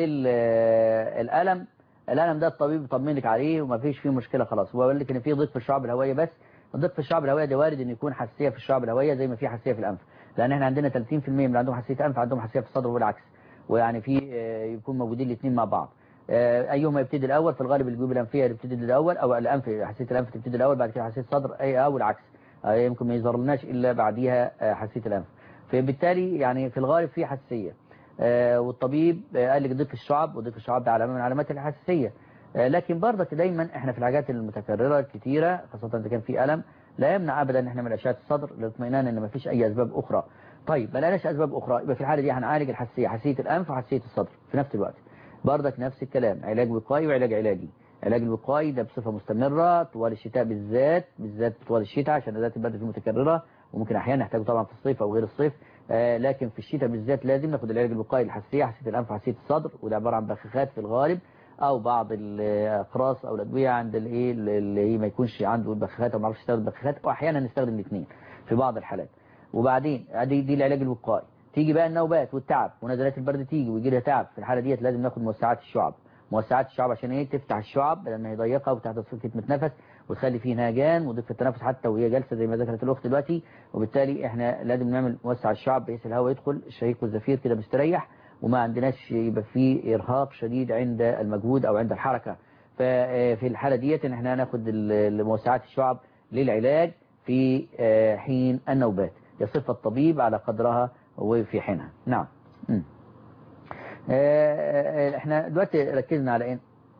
للألم الألم ده الطبيب يطمنك عليه وما فيش فيه مشكلة خلاص هو بيقول لك ان في ضيق في الشعب الهوائية بس الضيق في الشعب الهوائية ده وارد ان يكون حساسية في الشعب الهوائية زي ما في حساسية في الأنف لأن احنا عندنا 30% من اللي عندهم حساسية أنف عندهم حساسية في الصدر والعكس ويعني في آه، يكون موجودين الاثنين مع بعض آه، ايهما يبتدي الاول في الغالب الجيوب الانفيه اللي بتبتدي الاول او الانف حساسيه الانف تبتدي الاول بعد كده حساسيه الصدر اي او العكس آه، يمكن ما يظهر لناش الا بعديها آه، حساسيه الانف فبالتالي يعني في الغالب في حساسيه آه، والطبيب آه، قال لك ضيق الشعب وضيق الشعب ده علامه من علامات الحساسيه آه، لكن برضك دايما احنا في الحاجات المتكرره الكتيره خاصه اذا كان في الم لا يمنع ابدا ان احنا من اشعه الصدر للاطمئنان ان ما فيش اي اسباب اخرى طيب ما لقيناش اسباب اخرى يبقى في الحاله دي هنعالج الحساسيه حساسيه الانف وحساسيه الصدر في نفس الوقت برضك نفس الكلام علاج وقائي وعلاج علاجي العلاج الوقائي ده بصفه مستمره طوال الشتاء بالذات بالذات طوال الشتاء عشان ذات البرد فيه متكرره وممكن احيانا نحتاجه طبعا في الصيف او غير الصيف آه لكن في الشتاء بالذات لازم ناخد العلاج الوقائي الحساسيه حساسيه الانف وحساسيه الصدر وده عباره عن بخاخات في الغالب او بعض الاقراص او الادويه عند الايه اللي هي ما يكونش عنده البخاخات او ما يعرفش يستخدم البخاخات واحيانا نستخدم الاثنين في بعض الحالات وبعدين دي, دي العلاج الوقائي تيجي بقى النوبات والتعب ونزلات البرد تيجي ويجي لها تعب في الحاله ديت لازم ناخد موسعات الشعب موسعات الشعب عشان ايه تفتح الشعب لان هي ضيقه وتحدث كتمه نفس وتخلي فيه نهجان وضيق في التنفس حتى وهي جالسه زي ما ذكرت الاخت دلوقتي وبالتالي احنا لازم نعمل موسع الشعب بحيث الهواء يدخل الشهيق والزفير كده مستريح وما عندناش يبقى فيه ارهاق شديد عند المجهود او عند الحركه ففي الحاله ديت ان احنا هناخد موسعات الشعب للعلاج في آه، حين النوبات يصف الطبيب على قدرها وفي حينها نعم مم. آه، آه، احنا دلوقتي ركزنا على ايه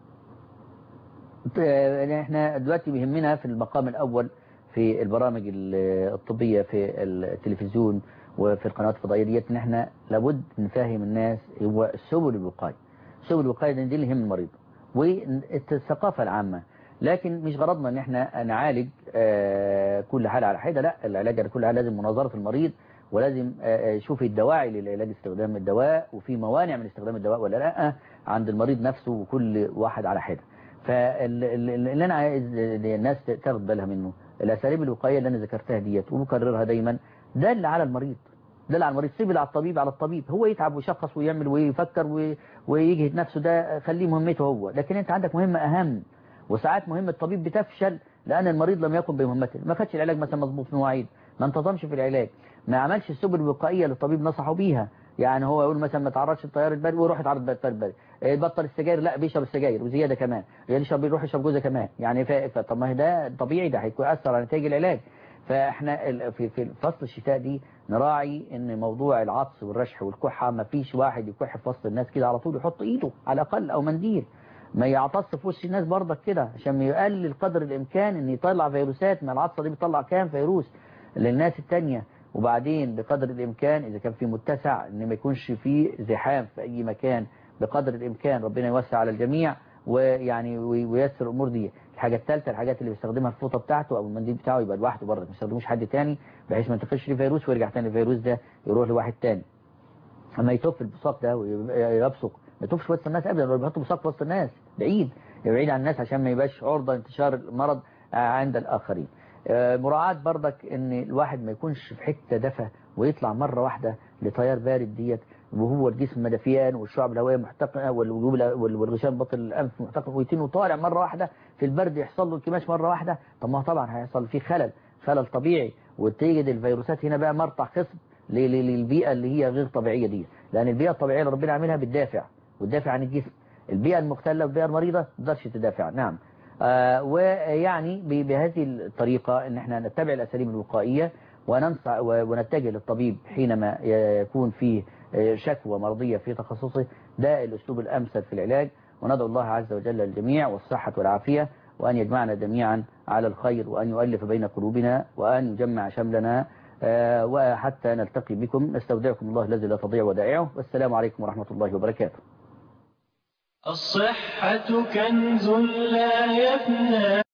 آه، احنا دلوقتي بيهمنا في المقام الاول في البرامج ال- الطبية في التلفزيون وفي القنوات الفضائية ديت ان احنا لابد نفهم الناس هو سبل الوقاية سبل الوقاية دي اللي يهم المريض والثقافة العامة لكن مش غرضنا ان احنا نعالج آه، كل حالة على حدة لا العلاج على كل حالة لازم مناظرة المريض ولازم آه، آه، شوف الدواعي للعلاج استخدام الدواء وفي موانع من استخدام الدواء ولا لا عند المريض نفسه وكل واحد على حدة فاللي انا عايز الناس تاخد بالها منه الاساليب الوقائيه اللي انا ذكرتها ديت وبكررها دايما ده اللي على المريض ده اللي على المريض سيب على الطبيب على الطبيب هو يتعب ويشخص ويعمل ويفكر وي- ويجهد نفسه ده خليه مهمته هو لكن انت عندك مهمة اهم وساعات مهمة الطبيب بتفشل لان المريض لم يقم بمهمته ما خدش العلاج مثلا مظبوط في مواعيد ما انتظمش في العلاج ما عملش السبل الوقائيه اللي الطبيب نصحه بيها يعني هو يقول مثلا ما تعرضش التيار البري ويروح يتعرض التيار البري إيه، بطل السجاير لا بيشرب السجاير وزياده كمان يشرب يروح يشرب جوزه كمان يعني ف... ف- طب ما هي ده طبيعي ده هيكون اثر على نتائج العلاج فاحنا ال- في في فصل الشتاء دي نراعي ان موضوع العطس والرشح والكحه ما فيش واحد يكح في وسط الناس كده على طول يحط ايده على الاقل او منديل ما يعطس في وش الناس برضك كده عشان يقلل قدر الامكان ان يطلع فيروسات ما العطسه دي بتطلع كام فيروس للناس التانية وبعدين بقدر الامكان اذا كان في متسع ان ما يكونش في زحام في اي مكان بقدر الامكان ربنا يوسع على الجميع ويعني وي- وييسر الامور دي الحاجه الثالثه الحاجات اللي بيستخدمها الفوطه بتاعته او المنديل بتاعه يبقى لوحده برضه ما يستخدموش حد تاني بحيث ما ينتقلش ليه فيروس ويرجع تاني الفيروس ده يروح لواحد تاني اما يتوف البصاق ده ويبصق ما يتوفش وسط الناس ابدا ولا بيحط بصاق في وسط الناس بعيد يبقى بعيد عن الناس عشان ما يبقاش عرضه انتشار المرض آه، عند الاخرين آه، مراعاة برضك ان الواحد ما يكونش في حتة دفى ويطلع مرة واحدة لتيار بارد ديت وهو الجسم مدفيان والشعب الهوائية محتقنة والوجوب وال- والغشام بطن الأنف محتقن ويتين وطالع مرة واحدة في البرد يحصل له انكماش مرة واحدة طب ما هو طبعا هيحصل فيه خلل خلل طبيعي وتجد الفيروسات هنا بقى مرتع خصب ل- ل- للبيئة اللي هي غير طبيعية دي لأن البيئة الطبيعية اللي ربنا عاملها بتدافع وتدافع عن الجسم البيئة المختلة والبيئة المريضة ما تقدرش تدافع نعم آه ويعني ب- بهذه الطريقة ان احنا نتبع الاساليب الوقائية وننصع و- ونتجه للطبيب حينما يكون فيه آه، شكوى مرضية في تخصصه ده الاسلوب الامثل في العلاج وندعو الله عز وجل للجميع والصحة والعافية وأن يجمعنا جميعا على الخير وأن يؤلف بين قلوبنا وأن يجمع شملنا آه، وحتى نلتقي بكم نستودعكم الله الذي لا تضيع ودائعه والسلام عليكم ورحمة الله وبركاته
الصحة كنز لا يفنى